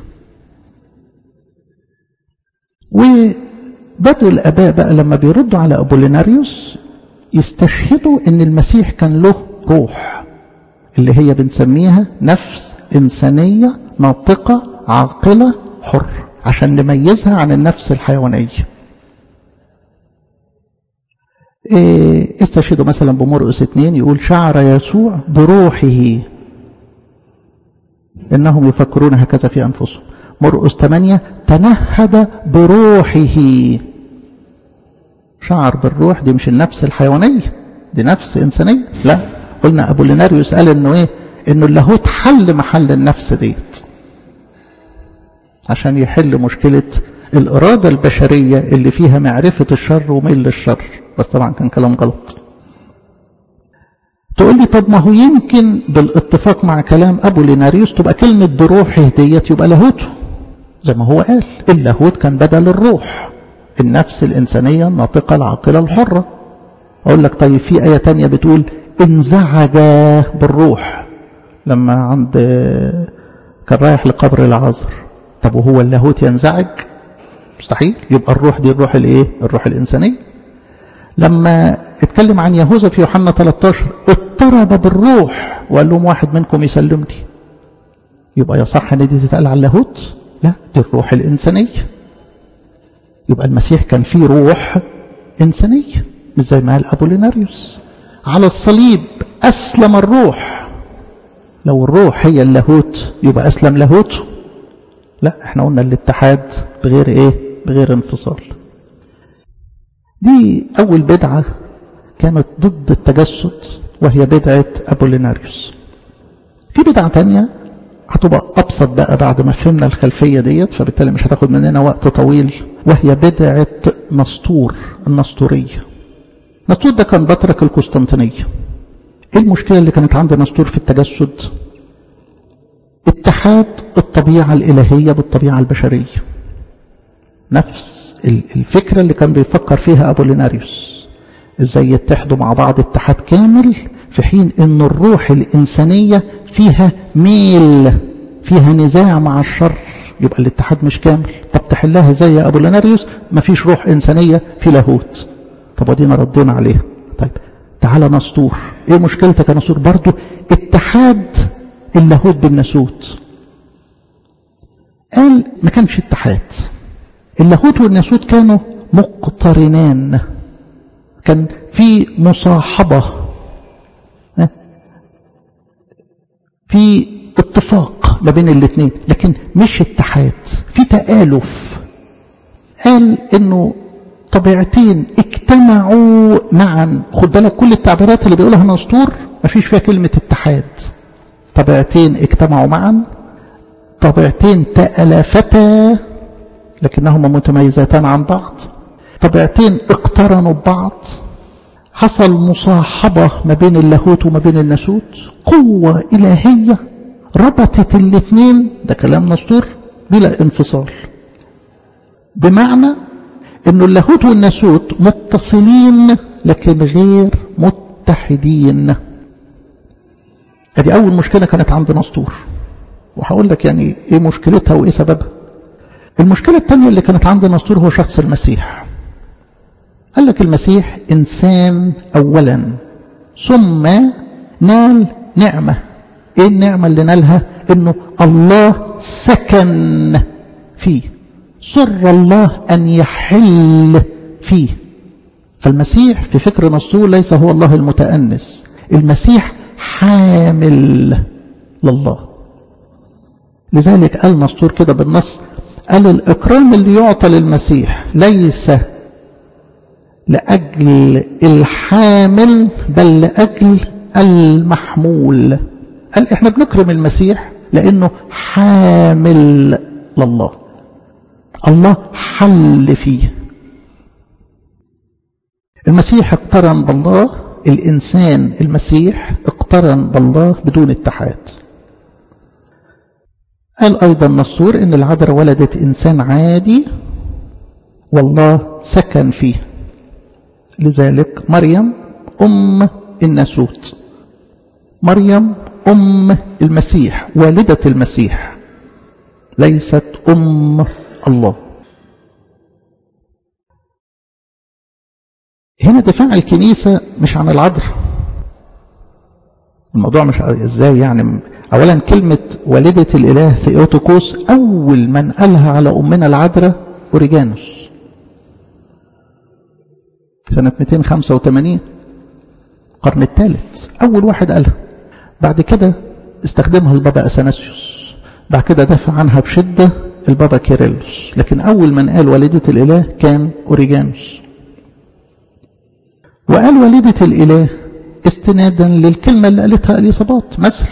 وبدوا الاباء بقى لما بيردوا على ابوليناريوس يستشهدوا ان المسيح كان له روح اللي هي بنسميها نفس إنسانية ناطقة عاقلة حر عشان نميزها عن النفس الحيوانية إيه استشهدوا مثلا بمرقس اتنين يقول شعر يسوع بروحه إنهم يفكرون هكذا في أنفسهم مرقس 8 تنهد بروحه شعر بالروح دي مش النفس الحيوانية دي نفس إنسانية لا قلنا أبو ليناريوس قال إنه إيه إنه اللاهوت حل محل النفس ديت عشان يحل مشكلة الإرادة البشرية اللي فيها معرفة الشر وميل للشر بس طبعا كان كلام غلط تقول لي طب ما هو يمكن بالاتفاق مع كلام أبو ليناريوس تبقى كلمة بروحه ديت يبقى لاهوته زي ما هو قال اللاهوت كان بدل الروح النفس الإنسانية الناطقة العاقلة الحرة أقول لك طيب في آية تانية بتقول انزعج بالروح لما عند كان رايح لقبر العازر طب وهو اللاهوت ينزعج مستحيل يبقى الروح دي الروح الايه الروح الإنسانية لما اتكلم عن يهوذا في يوحنا 13 اضطرب بالروح وقال لهم واحد منكم يسلمني يبقى يصح ان دي تتقال على اللاهوت لا دي الروح الإنسانية يبقى المسيح كان فيه روح إنسانية مش زي ما قال أبو ليناريوس على الصليب أسلم الروح لو الروح هي اللاهوت يبقى أسلم لاهوته لا احنا قلنا الاتحاد بغير ايه بغير انفصال دي أول بدعة كانت ضد التجسد وهي بدعة أبو ليناريوس في بدعة تانية هتبقى أبسط بقى بعد ما فهمنا الخلفية ديت فبالتالي مش هتاخد مننا وقت طويل وهي بدعة نسطور النسطورية نسطور ده كان بطرك القسطنطينية ايه المشكلة اللي كانت عند نسطور في التجسد اتحاد الطبيعة الإلهية بالطبيعة البشرية نفس الفكرة اللي كان بيفكر فيها أبو ليناريوس ازاي يتحدوا مع بعض اتحاد كامل في حين ان الروح الإنسانية فيها ميل فيها نزاع مع الشر يبقى الاتحاد مش كامل طب تحلها ازاي يا أبو ليناريوس مفيش روح إنسانية في لاهوت طب ودينا ردينا عليها طيب تعالى نسطور ايه مشكلتك يا نسطور برضو اتحاد اللاهوت بالناسوت قال ما كانش اتحاد اللاهوت والناسوت كانوا مقترنان كان في مصاحبة في اتفاق ما بين الاثنين لكن مش اتحاد في تآلف قال انه طبيعتين اجتمعوا معا خد بالك كل التعبيرات اللي بيقولها نسطور ما فيش فيها كلمة اتحاد طبيعتين اجتمعوا معا طبيعتين تألفتا لكنهما متميزتان عن بعض طبيعتين اقترنوا ببعض حصل مصاحبة ما بين اللاهوت وما بين الناسوت قوة إلهية ربطت الاثنين ده كلام نسطور بلا انفصال بمعنى أن اللاهوت والناسوت متصلين لكن غير متحدين ادي أول مشكلة كانت عند نسطور وهقول لك يعني إيه مشكلتها وإيه سببها المشكلة الثانية اللي كانت عند نسطور هو شخص المسيح قال لك المسيح إنسان أولا ثم نال نعمة إيه النعمة اللي نالها إنه الله سكن فيه سر الله أن يحل فيه فالمسيح في فكر نسطور ليس هو الله المتأنس المسيح حامل لله لذلك قال نسطور كده بالنص قال الإكرام اللي يعطى للمسيح ليس لأجل الحامل بل لأجل المحمول قال احنا بنكرم المسيح لأنه حامل لله الله حل فيه المسيح اقترن بالله الإنسان المسيح اقترن بالله بدون اتحاد قال أيضا نصور إن العذراء ولدت إنسان عادي والله سكن فيه لذلك مريم أم الناسوت مريم أم المسيح والدة المسيح ليست أم الله هنا دفاع الكنيسة مش عن العذراء الموضوع مش ازاي يعني اولا كلمة والدة الاله ثيوتوكوس اول من قالها على امنا العذراء اوريجانوس سنة 285 القرن الثالث اول واحد قالها بعد كده استخدمها البابا اثناسيوس بعد كده دافع عنها بشدة البابا كيرلس لكن اول من قال والدة الاله كان اوريجانوس وقال والدة الاله استنادا للكلمة اللي قالتها اليصابات مثلا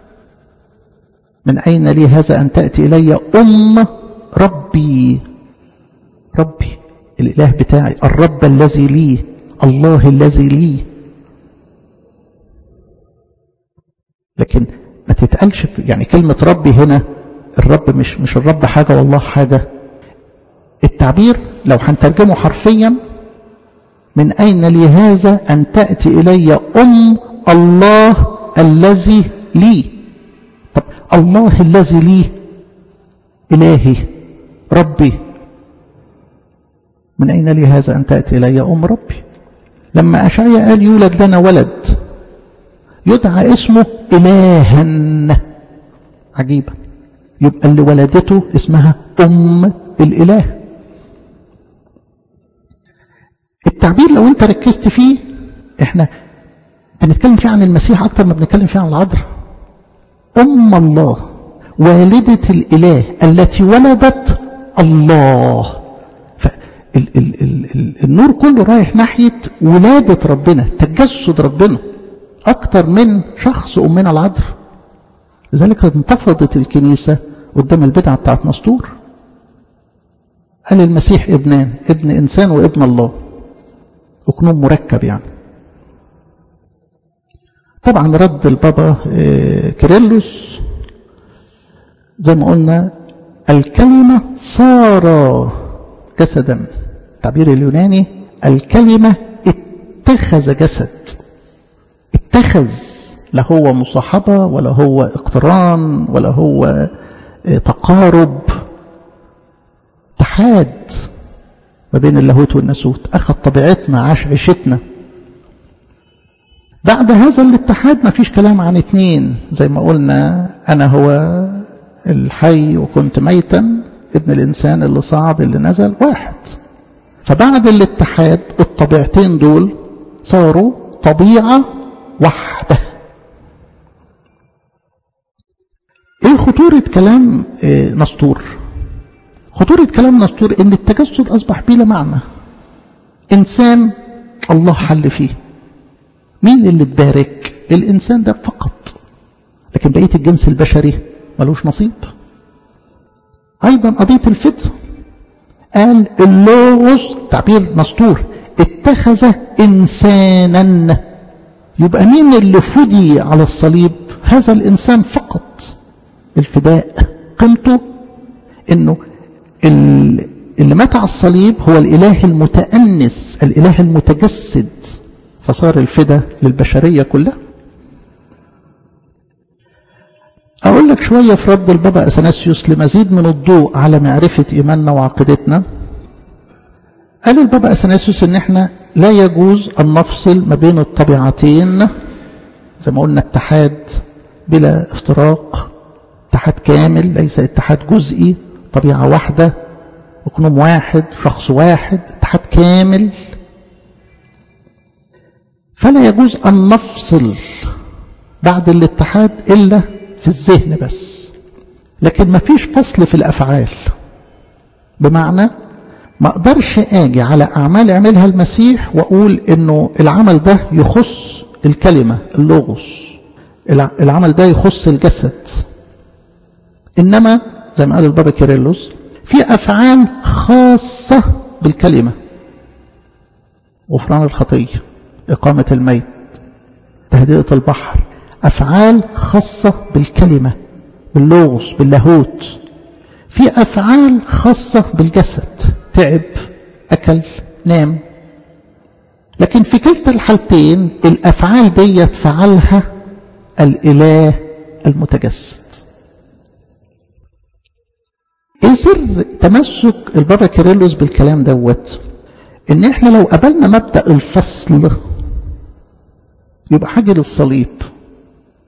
من أين لي هذا أن تأتي إلي أم ربي ربي الإله بتاعي الرب الذي لي الله الذي لي لكن ما تتقالش يعني كلمة ربي هنا الرب مش مش الرب حاجة والله حاجة التعبير لو هنترجمه حرفيا من أين لي هذا أن تأتي إلي أم الله الذي لي طب الله الذي لي إلهي ربي من أين لي هذا أن تأتي إلي أم ربي لما أشعيا قال يولد لنا ولد يدعى اسمه إلها عجيبا يبقى اللي ولدته اسمها أم الإله التعبير لو انت ركزت فيه احنا بنتكلم فيه عن المسيح اكتر ما بنتكلم فيه عن العذراء ام الله والدة الاله التي ولدت الله ف ال ال ال ال النور كله رايح ناحية ولادة ربنا تجسد ربنا اكتر من شخص امنا العذراء لذلك انتفضت الكنيسة قدام البدعة بتاعت نسطور قال المسيح ابنان ابن انسان وابن الله وكنون مركب يعني طبعا رد البابا كيرلس زي ما قلنا الكلمة صار جسدا التعبير اليوناني الكلمة اتخذ جسد اتخذ لا هو مصاحبة ولا هو اقتران ولا هو تقارب اتحاد ما بين اللاهوت والناسوت أخذ طبيعتنا عاش عيشتنا بعد هذا الاتحاد ما فيش كلام عن اتنين زي ما قلنا أنا هو الحي وكنت ميتا ابن الإنسان اللي صعد اللي نزل واحد فبعد الاتحاد الطبيعتين دول صاروا طبيعة واحدة ايه خطورة كلام إيه نسطور خطورة كلام نسطور ان التجسد اصبح بلا معنى انسان الله حل فيه مين اللي تبارك الانسان ده فقط لكن بقية الجنس البشري ملوش نصيب ايضا قضية الفدء قال اللوغوس تعبير نسطور اتخذ انسانا يبقى مين اللي فدي على الصليب هذا الانسان فقط الفداء قيمته انه اللي مات على الصليب هو الإله المتأنس الإله المتجسد فصار الفدا للبشرية كلها أقول لك شوية في رد البابا أثناسيوس لمزيد من الضوء على معرفة إيماننا وعقيدتنا قال البابا أثناسيوس إن إحنا لا يجوز أن نفصل ما بين الطبيعتين زي ما قلنا اتحاد بلا افتراق اتحاد كامل ليس اتحاد جزئي طبيعة واحدة اقنوم واحد شخص واحد اتحاد كامل فلا يجوز أن نفصل بعد الاتحاد إلا في الذهن بس لكن ما فيش فصل في الأفعال بمعنى ما أقدرش أجي على أعمال عملها المسيح وأقول إنه العمل ده يخص الكلمة اللغوس العمل ده يخص الجسد إنما زي ما قال البابا كيرلس في أفعال خاصة بالكلمة غفران الخطية إقامة الميت تهدئة البحر أفعال خاصة بالكلمة باللغز باللاهوت في أفعال خاصة بالجسد تعب أكل نام لكن في كلتا الحالتين الأفعال دي فعلها الإله المتجسد ايه سر تمسك البابا كيرلس بالكلام دوت ان احنا لو قبلنا مبدأ الفصل يبقى حاجة للصليب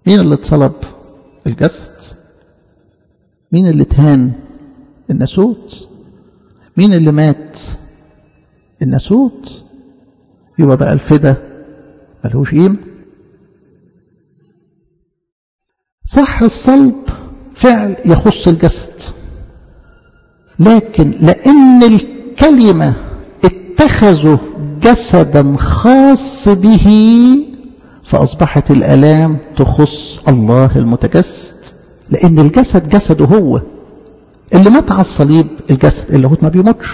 مين اللي اتصلب الجسد مين اللي اتهان الناسوت مين اللي مات الناسوت يبقى بقى الفدا ملهوش قيمة صح الصلب فعل يخص الجسد لكن لأن الكلمة اتخذوا جسدا خاص به فأصبحت الآلام تخص الله المتجسد لأن الجسد جسده هو اللي مات على الصليب الجسد اللي هو ما بيموتش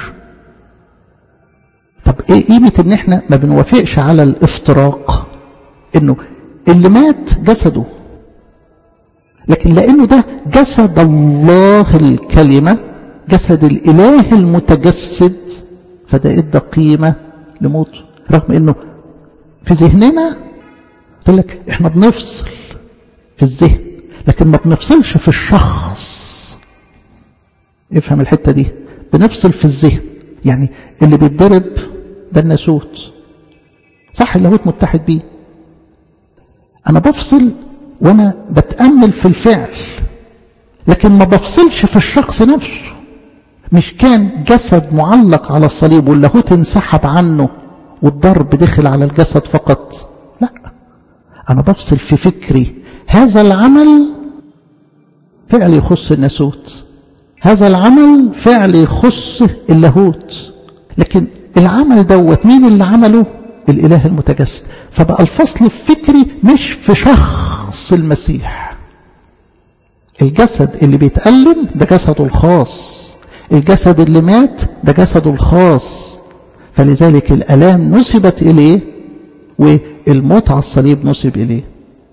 طب ايه قيمة ان احنا ما بنوافقش على الافتراق انه اللي مات جسده لكن لانه ده جسد الله الكلمة جسد الاله المتجسد فده ادى قيمة لموته رغم انه في ذهننا قلت لك احنا بنفصل في الذهن لكن ما بنفصلش في الشخص افهم الحتة دي بنفصل في الذهن يعني اللي بيتضرب ده الناسوت صح اللاهوت متحد بيه انا بفصل وانا بتأمل في الفعل لكن ما بفصلش في الشخص نفسه مش كان جسد معلق على الصليب واللاهوت انسحب عنه والضرب دخل على الجسد فقط لا انا بفصل في فكري هذا العمل فعل يخص الناسوت هذا العمل فعل يخص اللاهوت لكن العمل دوت مين اللي عمله الاله المتجسد فبقى الفصل الفكري مش في شخص المسيح الجسد اللي بيتألم ده جسده الخاص الجسد اللي مات ده جسده الخاص فلذلك الألام نسبت إليه والموت على الصليب نسب إليه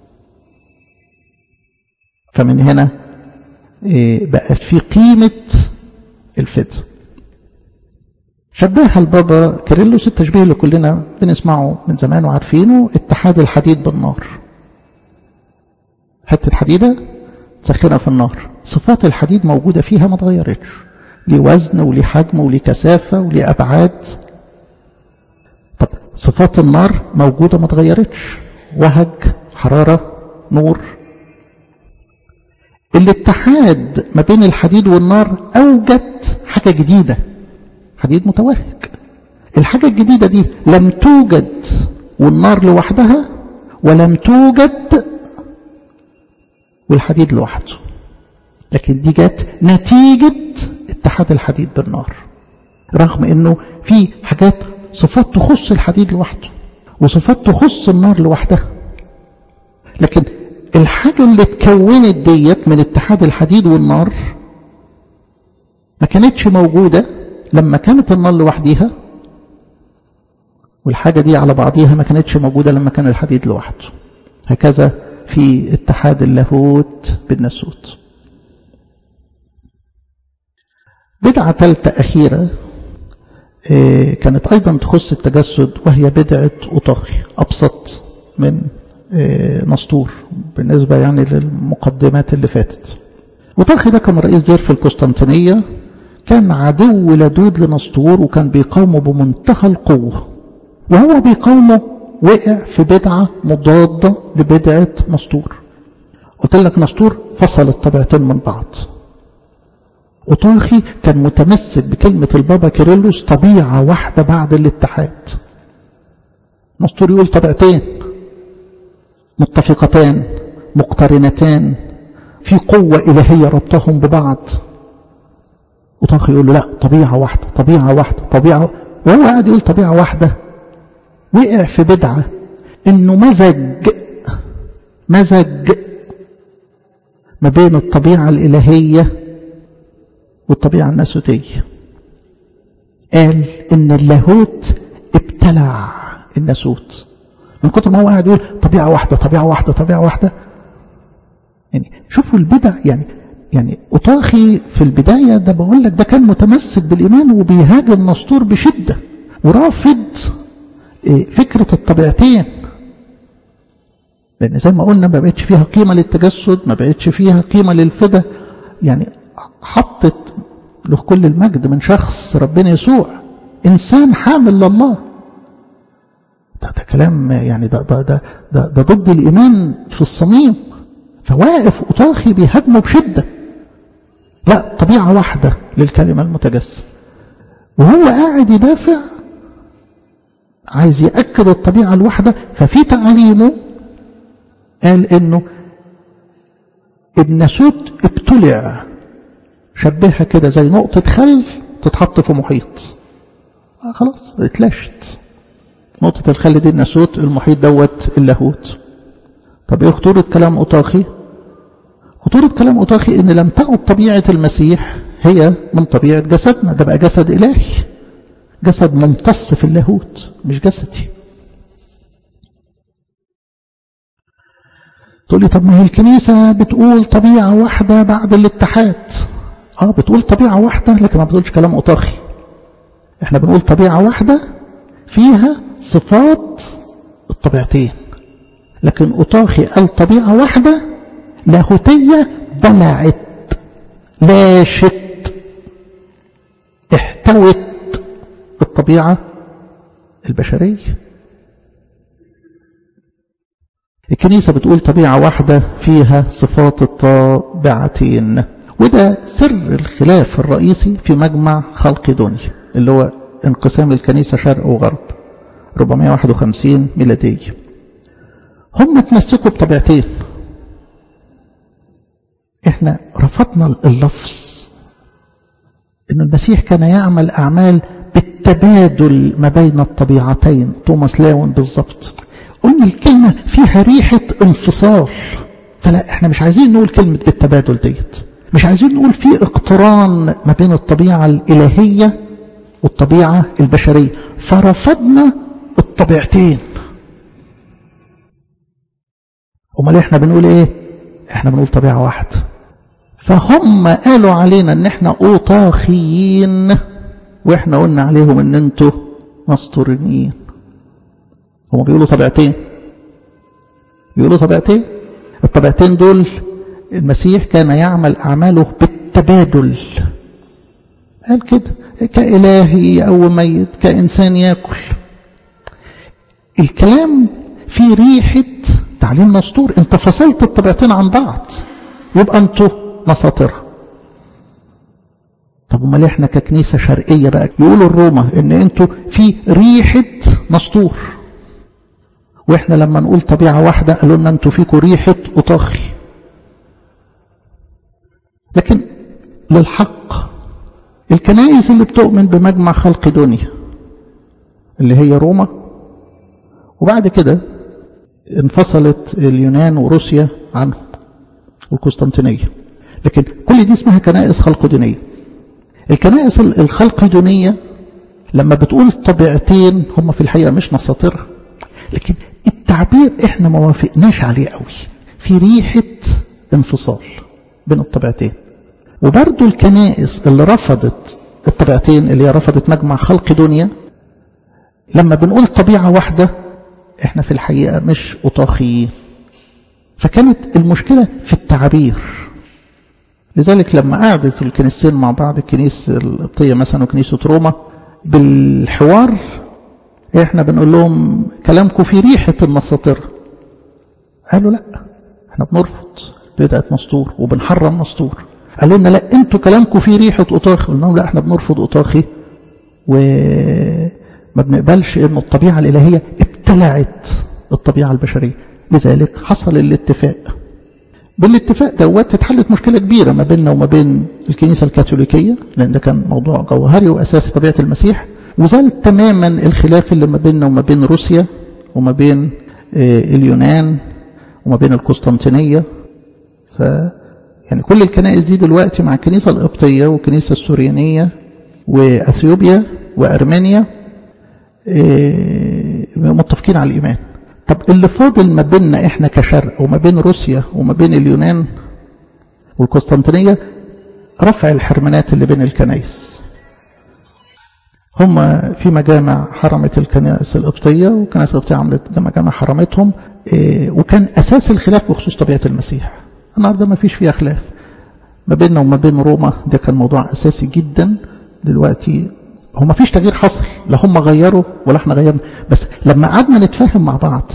فمن هنا بقى في قيمة الفدى شبهها البابا كيرلس التشبيه اللي كلنا بنسمعه من زمان وعارفينه اتحاد الحديد بالنار حتة حديدة تسخنها في النار صفات الحديد موجودة فيها ما اتغيرتش ليه وزن وليه حجم وليه كثافة وليه أبعاد طب صفات النار موجودة ما اتغيرتش وهج حرارة نور الاتحاد ما بين الحديد والنار أوجد حاجة جديدة حديد متوهج الحاجة الجديدة دي لم توجد والنار لوحدها ولم توجد والحديد لوحده لكن دي جت نتيجة اتحاد الحديد بالنار رغم انه في حاجات صفات تخص الحديد لوحده وصفات تخص النار لوحدها لكن الحاجة اللي اتكونت ديت من اتحاد الحديد والنار ما كانتش موجودة لما كانت النار لوحديها والحاجة دي على بعضيها ما كانتش موجودة لما كان الحديد لوحده هكذا في اتحاد اللاهوت بالناسوت بدعة ثالثة أخيرة كانت أيضا تخص التجسد وهي بدعة أطاخي أبسط من نسطور بالنسبة يعني للمقدمات اللي فاتت أطاخي ده كان رئيس زير في القسطنطينية كان عدو لدود لنسطور وكان بيقاومه بمنتهى القوة وهو بيقاومه وقع في بدعة مضادة لبدعة نسطور قلت لك نسطور فصل الطبيعتين من بعض أطاخي كان متمسك بكلمة البابا كيرلس طبيعة واحدة بعد الاتحاد نسطور يقول طبيعتين متفقتان مقترنتان في قوة إلهية ربطهم ببعض وطاخ يقول له لا طبيعة واحدة طبيعة واحدة طبيعة وهو قاعد يقول طبيعة واحدة وقع في بدعة انه مزج مزج ما بين الطبيعة الإلهية والطبيعة الناسوتية قال ان اللاهوت ابتلع الناسوت من كتر ما هو قاعد يقول طبيعة واحدة طبيعة واحدة طبيعة واحدة يعني شوفوا البدع يعني يعني أطاخي في البداية ده بقول لك ده كان متمسك بالإيمان وبيهاجم نسطور بشدة ورافض فكرة الطبيعتين لأن زي ما قلنا ما بقتش فيها قيمة للتجسد ما بقتش فيها قيمة للفدا يعني حطت له كل المجد من شخص ربنا يسوع إنسان حامل لله ده, ده كلام يعني ده, ده, ده, ده, ده ضد الإيمان في الصميم فواقف أطاخي بيهاجمه بشدة لا طبيعة واحدة للكلمة المتجسد وهو قاعد يدافع عايز يأكد الطبيعة الواحدة ففي تعليمه قال انه الناسوت ابتلع شبهها كده زي نقطة خل تتحط في محيط آه خلاص اتلاشت نقطة الخل دي الناسوت المحيط دوت اللاهوت طب ايه خطورة كلام أطاخي خطورة كلام أطاخي ان لم تعد طبيعة المسيح هي من طبيعة جسدنا ده بقى جسد إلهي جسد ممتص في اللاهوت مش جسدي تقول لي طب ما هي الكنيسة بتقول طبيعة واحدة بعد الاتحاد اه بتقول طبيعة واحدة لكن ما بتقولش كلام أطاخي احنا بنقول طبيعة واحدة فيها صفات الطبيعتين لكن أطاخي قال طبيعة واحدة لاهوتية بلعت لاشت احتوت الطبيعة البشرية الكنيسة بتقول طبيعة واحدة فيها صفات الطابعتين وده سر الخلاف الرئيسي في مجمع خلق دنيا اللي هو انقسام الكنيسة شرق وغرب 451 ميلادية هم تمسكوا بطبيعتين احنا رفضنا اللفظ ان المسيح كان يعمل اعمال بالتبادل ما بين الطبيعتين توماس لاون بالظبط قلنا الكلمة فيها ريحة انفصال فلا احنا مش عايزين نقول كلمة بالتبادل ديت مش عايزين نقول في اقتران ما بين الطبيعة الإلهية والطبيعة البشرية فرفضنا الطبيعتين امال احنا بنقول ايه احنا بنقول طبيعة واحدة فهم قالوا علينا ان احنا اوطاخيين واحنا قلنا عليهم ان انتوا مسطورين هم بيقولوا طبيعتين بيقولوا طبيعتين الطبيعتين دول المسيح كان يعمل أعماله بالتبادل قال كده كإلهي أو ميت كإنسان يأكل الكلام فيه ريحة تعليم مسطور انت فصلت الطبيعتين عن بعض يبقى انتوا مساطرة طب امال احنا ككنيسة شرقية بقى يقولوا الروما ان انتوا في ريحة مسطور واحنا لما نقول طبيعة واحدة قالوا لنا انتوا فيكم ريحة أطاخي لكن للحق الكنائس اللي بتؤمن بمجمع خلق دنيا اللي هي روما وبعد كده انفصلت اليونان وروسيا عنهم والقسطنطينية لكن كل دي اسمها كنائس خلقدونية الكنائس الخلقدونية لما بتقول طبيعتين هم في الحقيقة مش مساطرها لكن التعبير احنا ما وافقناش عليه قوي في ريحة انفصال بين الطبيعتين وبرضو الكنائس اللي رفضت الطبيعتين اللي هي رفضت مجمع خلق دنيا لما بنقول طبيعة واحدة احنا في الحقيقة مش أطاخيين فكانت المشكلة في التعبير لذلك لما قعدت الكنيستين مع بعض الكنيسة القبطية مثلا وكنيسة روما بالحوار احنا بنقول لهم كلامكم في ريحة المساطرة قالوا لا احنا بنرفض بدعة مسطور وبنحرم مسطور قالوا لنا لا انتوا كلامكم في ريحة أطاخي قلنا لهم لا احنا بنرفض أطاخي وما بنقبلش ان الطبيعة الإلهية ابتلعت الطبيعة البشرية لذلك حصل الاتفاق بالاتفاق دوت اتحلت مشكلة كبيرة ما بيننا وما بين الكنيسة الكاثوليكية لأن ده كان موضوع جوهري وأساسي طبيعة المسيح وزال تماما الخلاف اللي ما بيننا وما بين روسيا وما بين اليونان وما بين القسطنطينية ف يعني كل الكنائس دي دلوقتي مع الكنيسة القبطية والكنيسة السوريانية وأثيوبيا وأرمينيا متفقين على الإيمان طب اللي فاضل ما بيننا احنا كشرق وما بين روسيا وما بين اليونان والقسطنطينية رفع الحرمانات اللي بين الكنائس هم في مجامع حرمت الكنائس القبطية والكنائس القبطية عملت مجامع حرمتهم وكان أساس الخلاف بخصوص طبيعة المسيح النهارده ما فيش فيها خلاف ما بيننا وما بين روما ده كان موضوع أساسي جدا دلوقتي هو ما فيش تغيير حصل لا هم غيروا ولا احنا غيرنا بس لما قعدنا نتفاهم مع بعض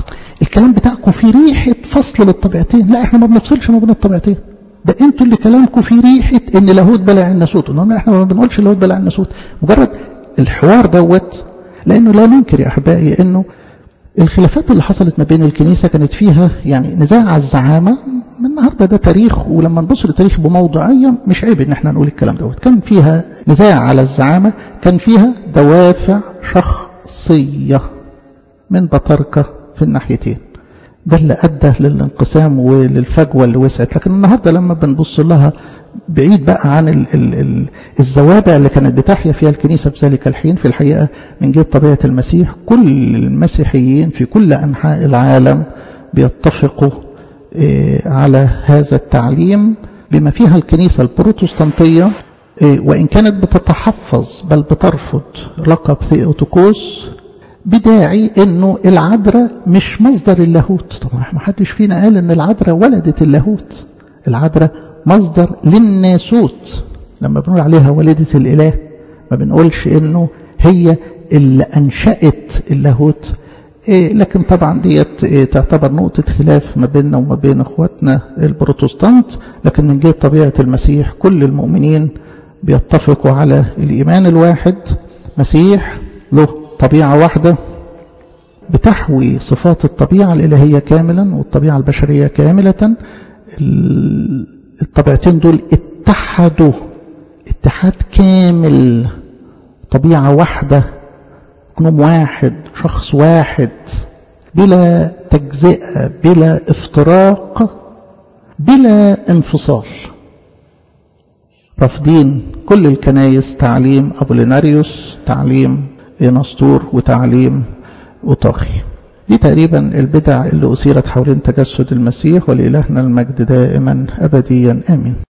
الكلام بتاعكم في ريحة فصل للطبيعتين لا احنا ما بنفصلش ما بين الطبيعتين ده انتوا اللي كلامكم في ريحة ان لاهوت بلع الناسوت احنا ما بنقولش لاهوت بلع الناسوت مجرد الحوار دوت لانه لا ننكر يا احبائي انه الخلافات اللي حصلت ما بين الكنيسة كانت فيها يعني نزاع على الزعامة من النهاردة ده تاريخ ولما نبص للتاريخ بموضوعية مش عيب ان احنا نقول الكلام دوت كان فيها نزاع على الزعامة كان فيها دوافع شخصية من بطركة في الناحيتين ده اللي أدى للانقسام وللفجوة اللي وسعت لكن النهاردة لما بنبص لها بعيد بقى عن ال ال ال الزوابع اللي كانت بتحيا فيها الكنيسة في ذلك الحين في الحقيقة من جهة طبيعة المسيح كل المسيحيين في كل أنحاء العالم بيتفقوا على هذا التعليم بما فيها الكنيسة البروتستانتية وإن كانت بتتحفظ بل بترفض لقب ثيوتوكوس بداعي انه العذراء مش مصدر اللاهوت طبعا ما حدش فينا قال ان العذراء ولدت اللاهوت العذراء مصدر للناسوت لما بنقول عليها والدة الاله ما بنقولش انه هي اللي انشأت اللاهوت إيه لكن طبعا ديت إيه تعتبر نقطة خلاف ما بيننا وما بين اخواتنا البروتستانت لكن من جهة طبيعة المسيح كل المؤمنين بيتفقوا على الإيمان الواحد مسيح له طبيعة واحدة بتحوي صفات الطبيعة الإلهية كاملا والطبيعة البشرية كاملة الطبيعتين دول اتحدوا اتحاد كامل طبيعة واحدة جنوم واحد شخص واحد بلا تجزئة بلا افتراق بلا انفصال رافضين كل الكنايس تعليم أبوليناريوس تعليم نسطور وتعليم أطاخي دي تقريبا البدع اللي أثيرت حوالين تجسد المسيح ولإلهنا المجد دائما أبديا آمين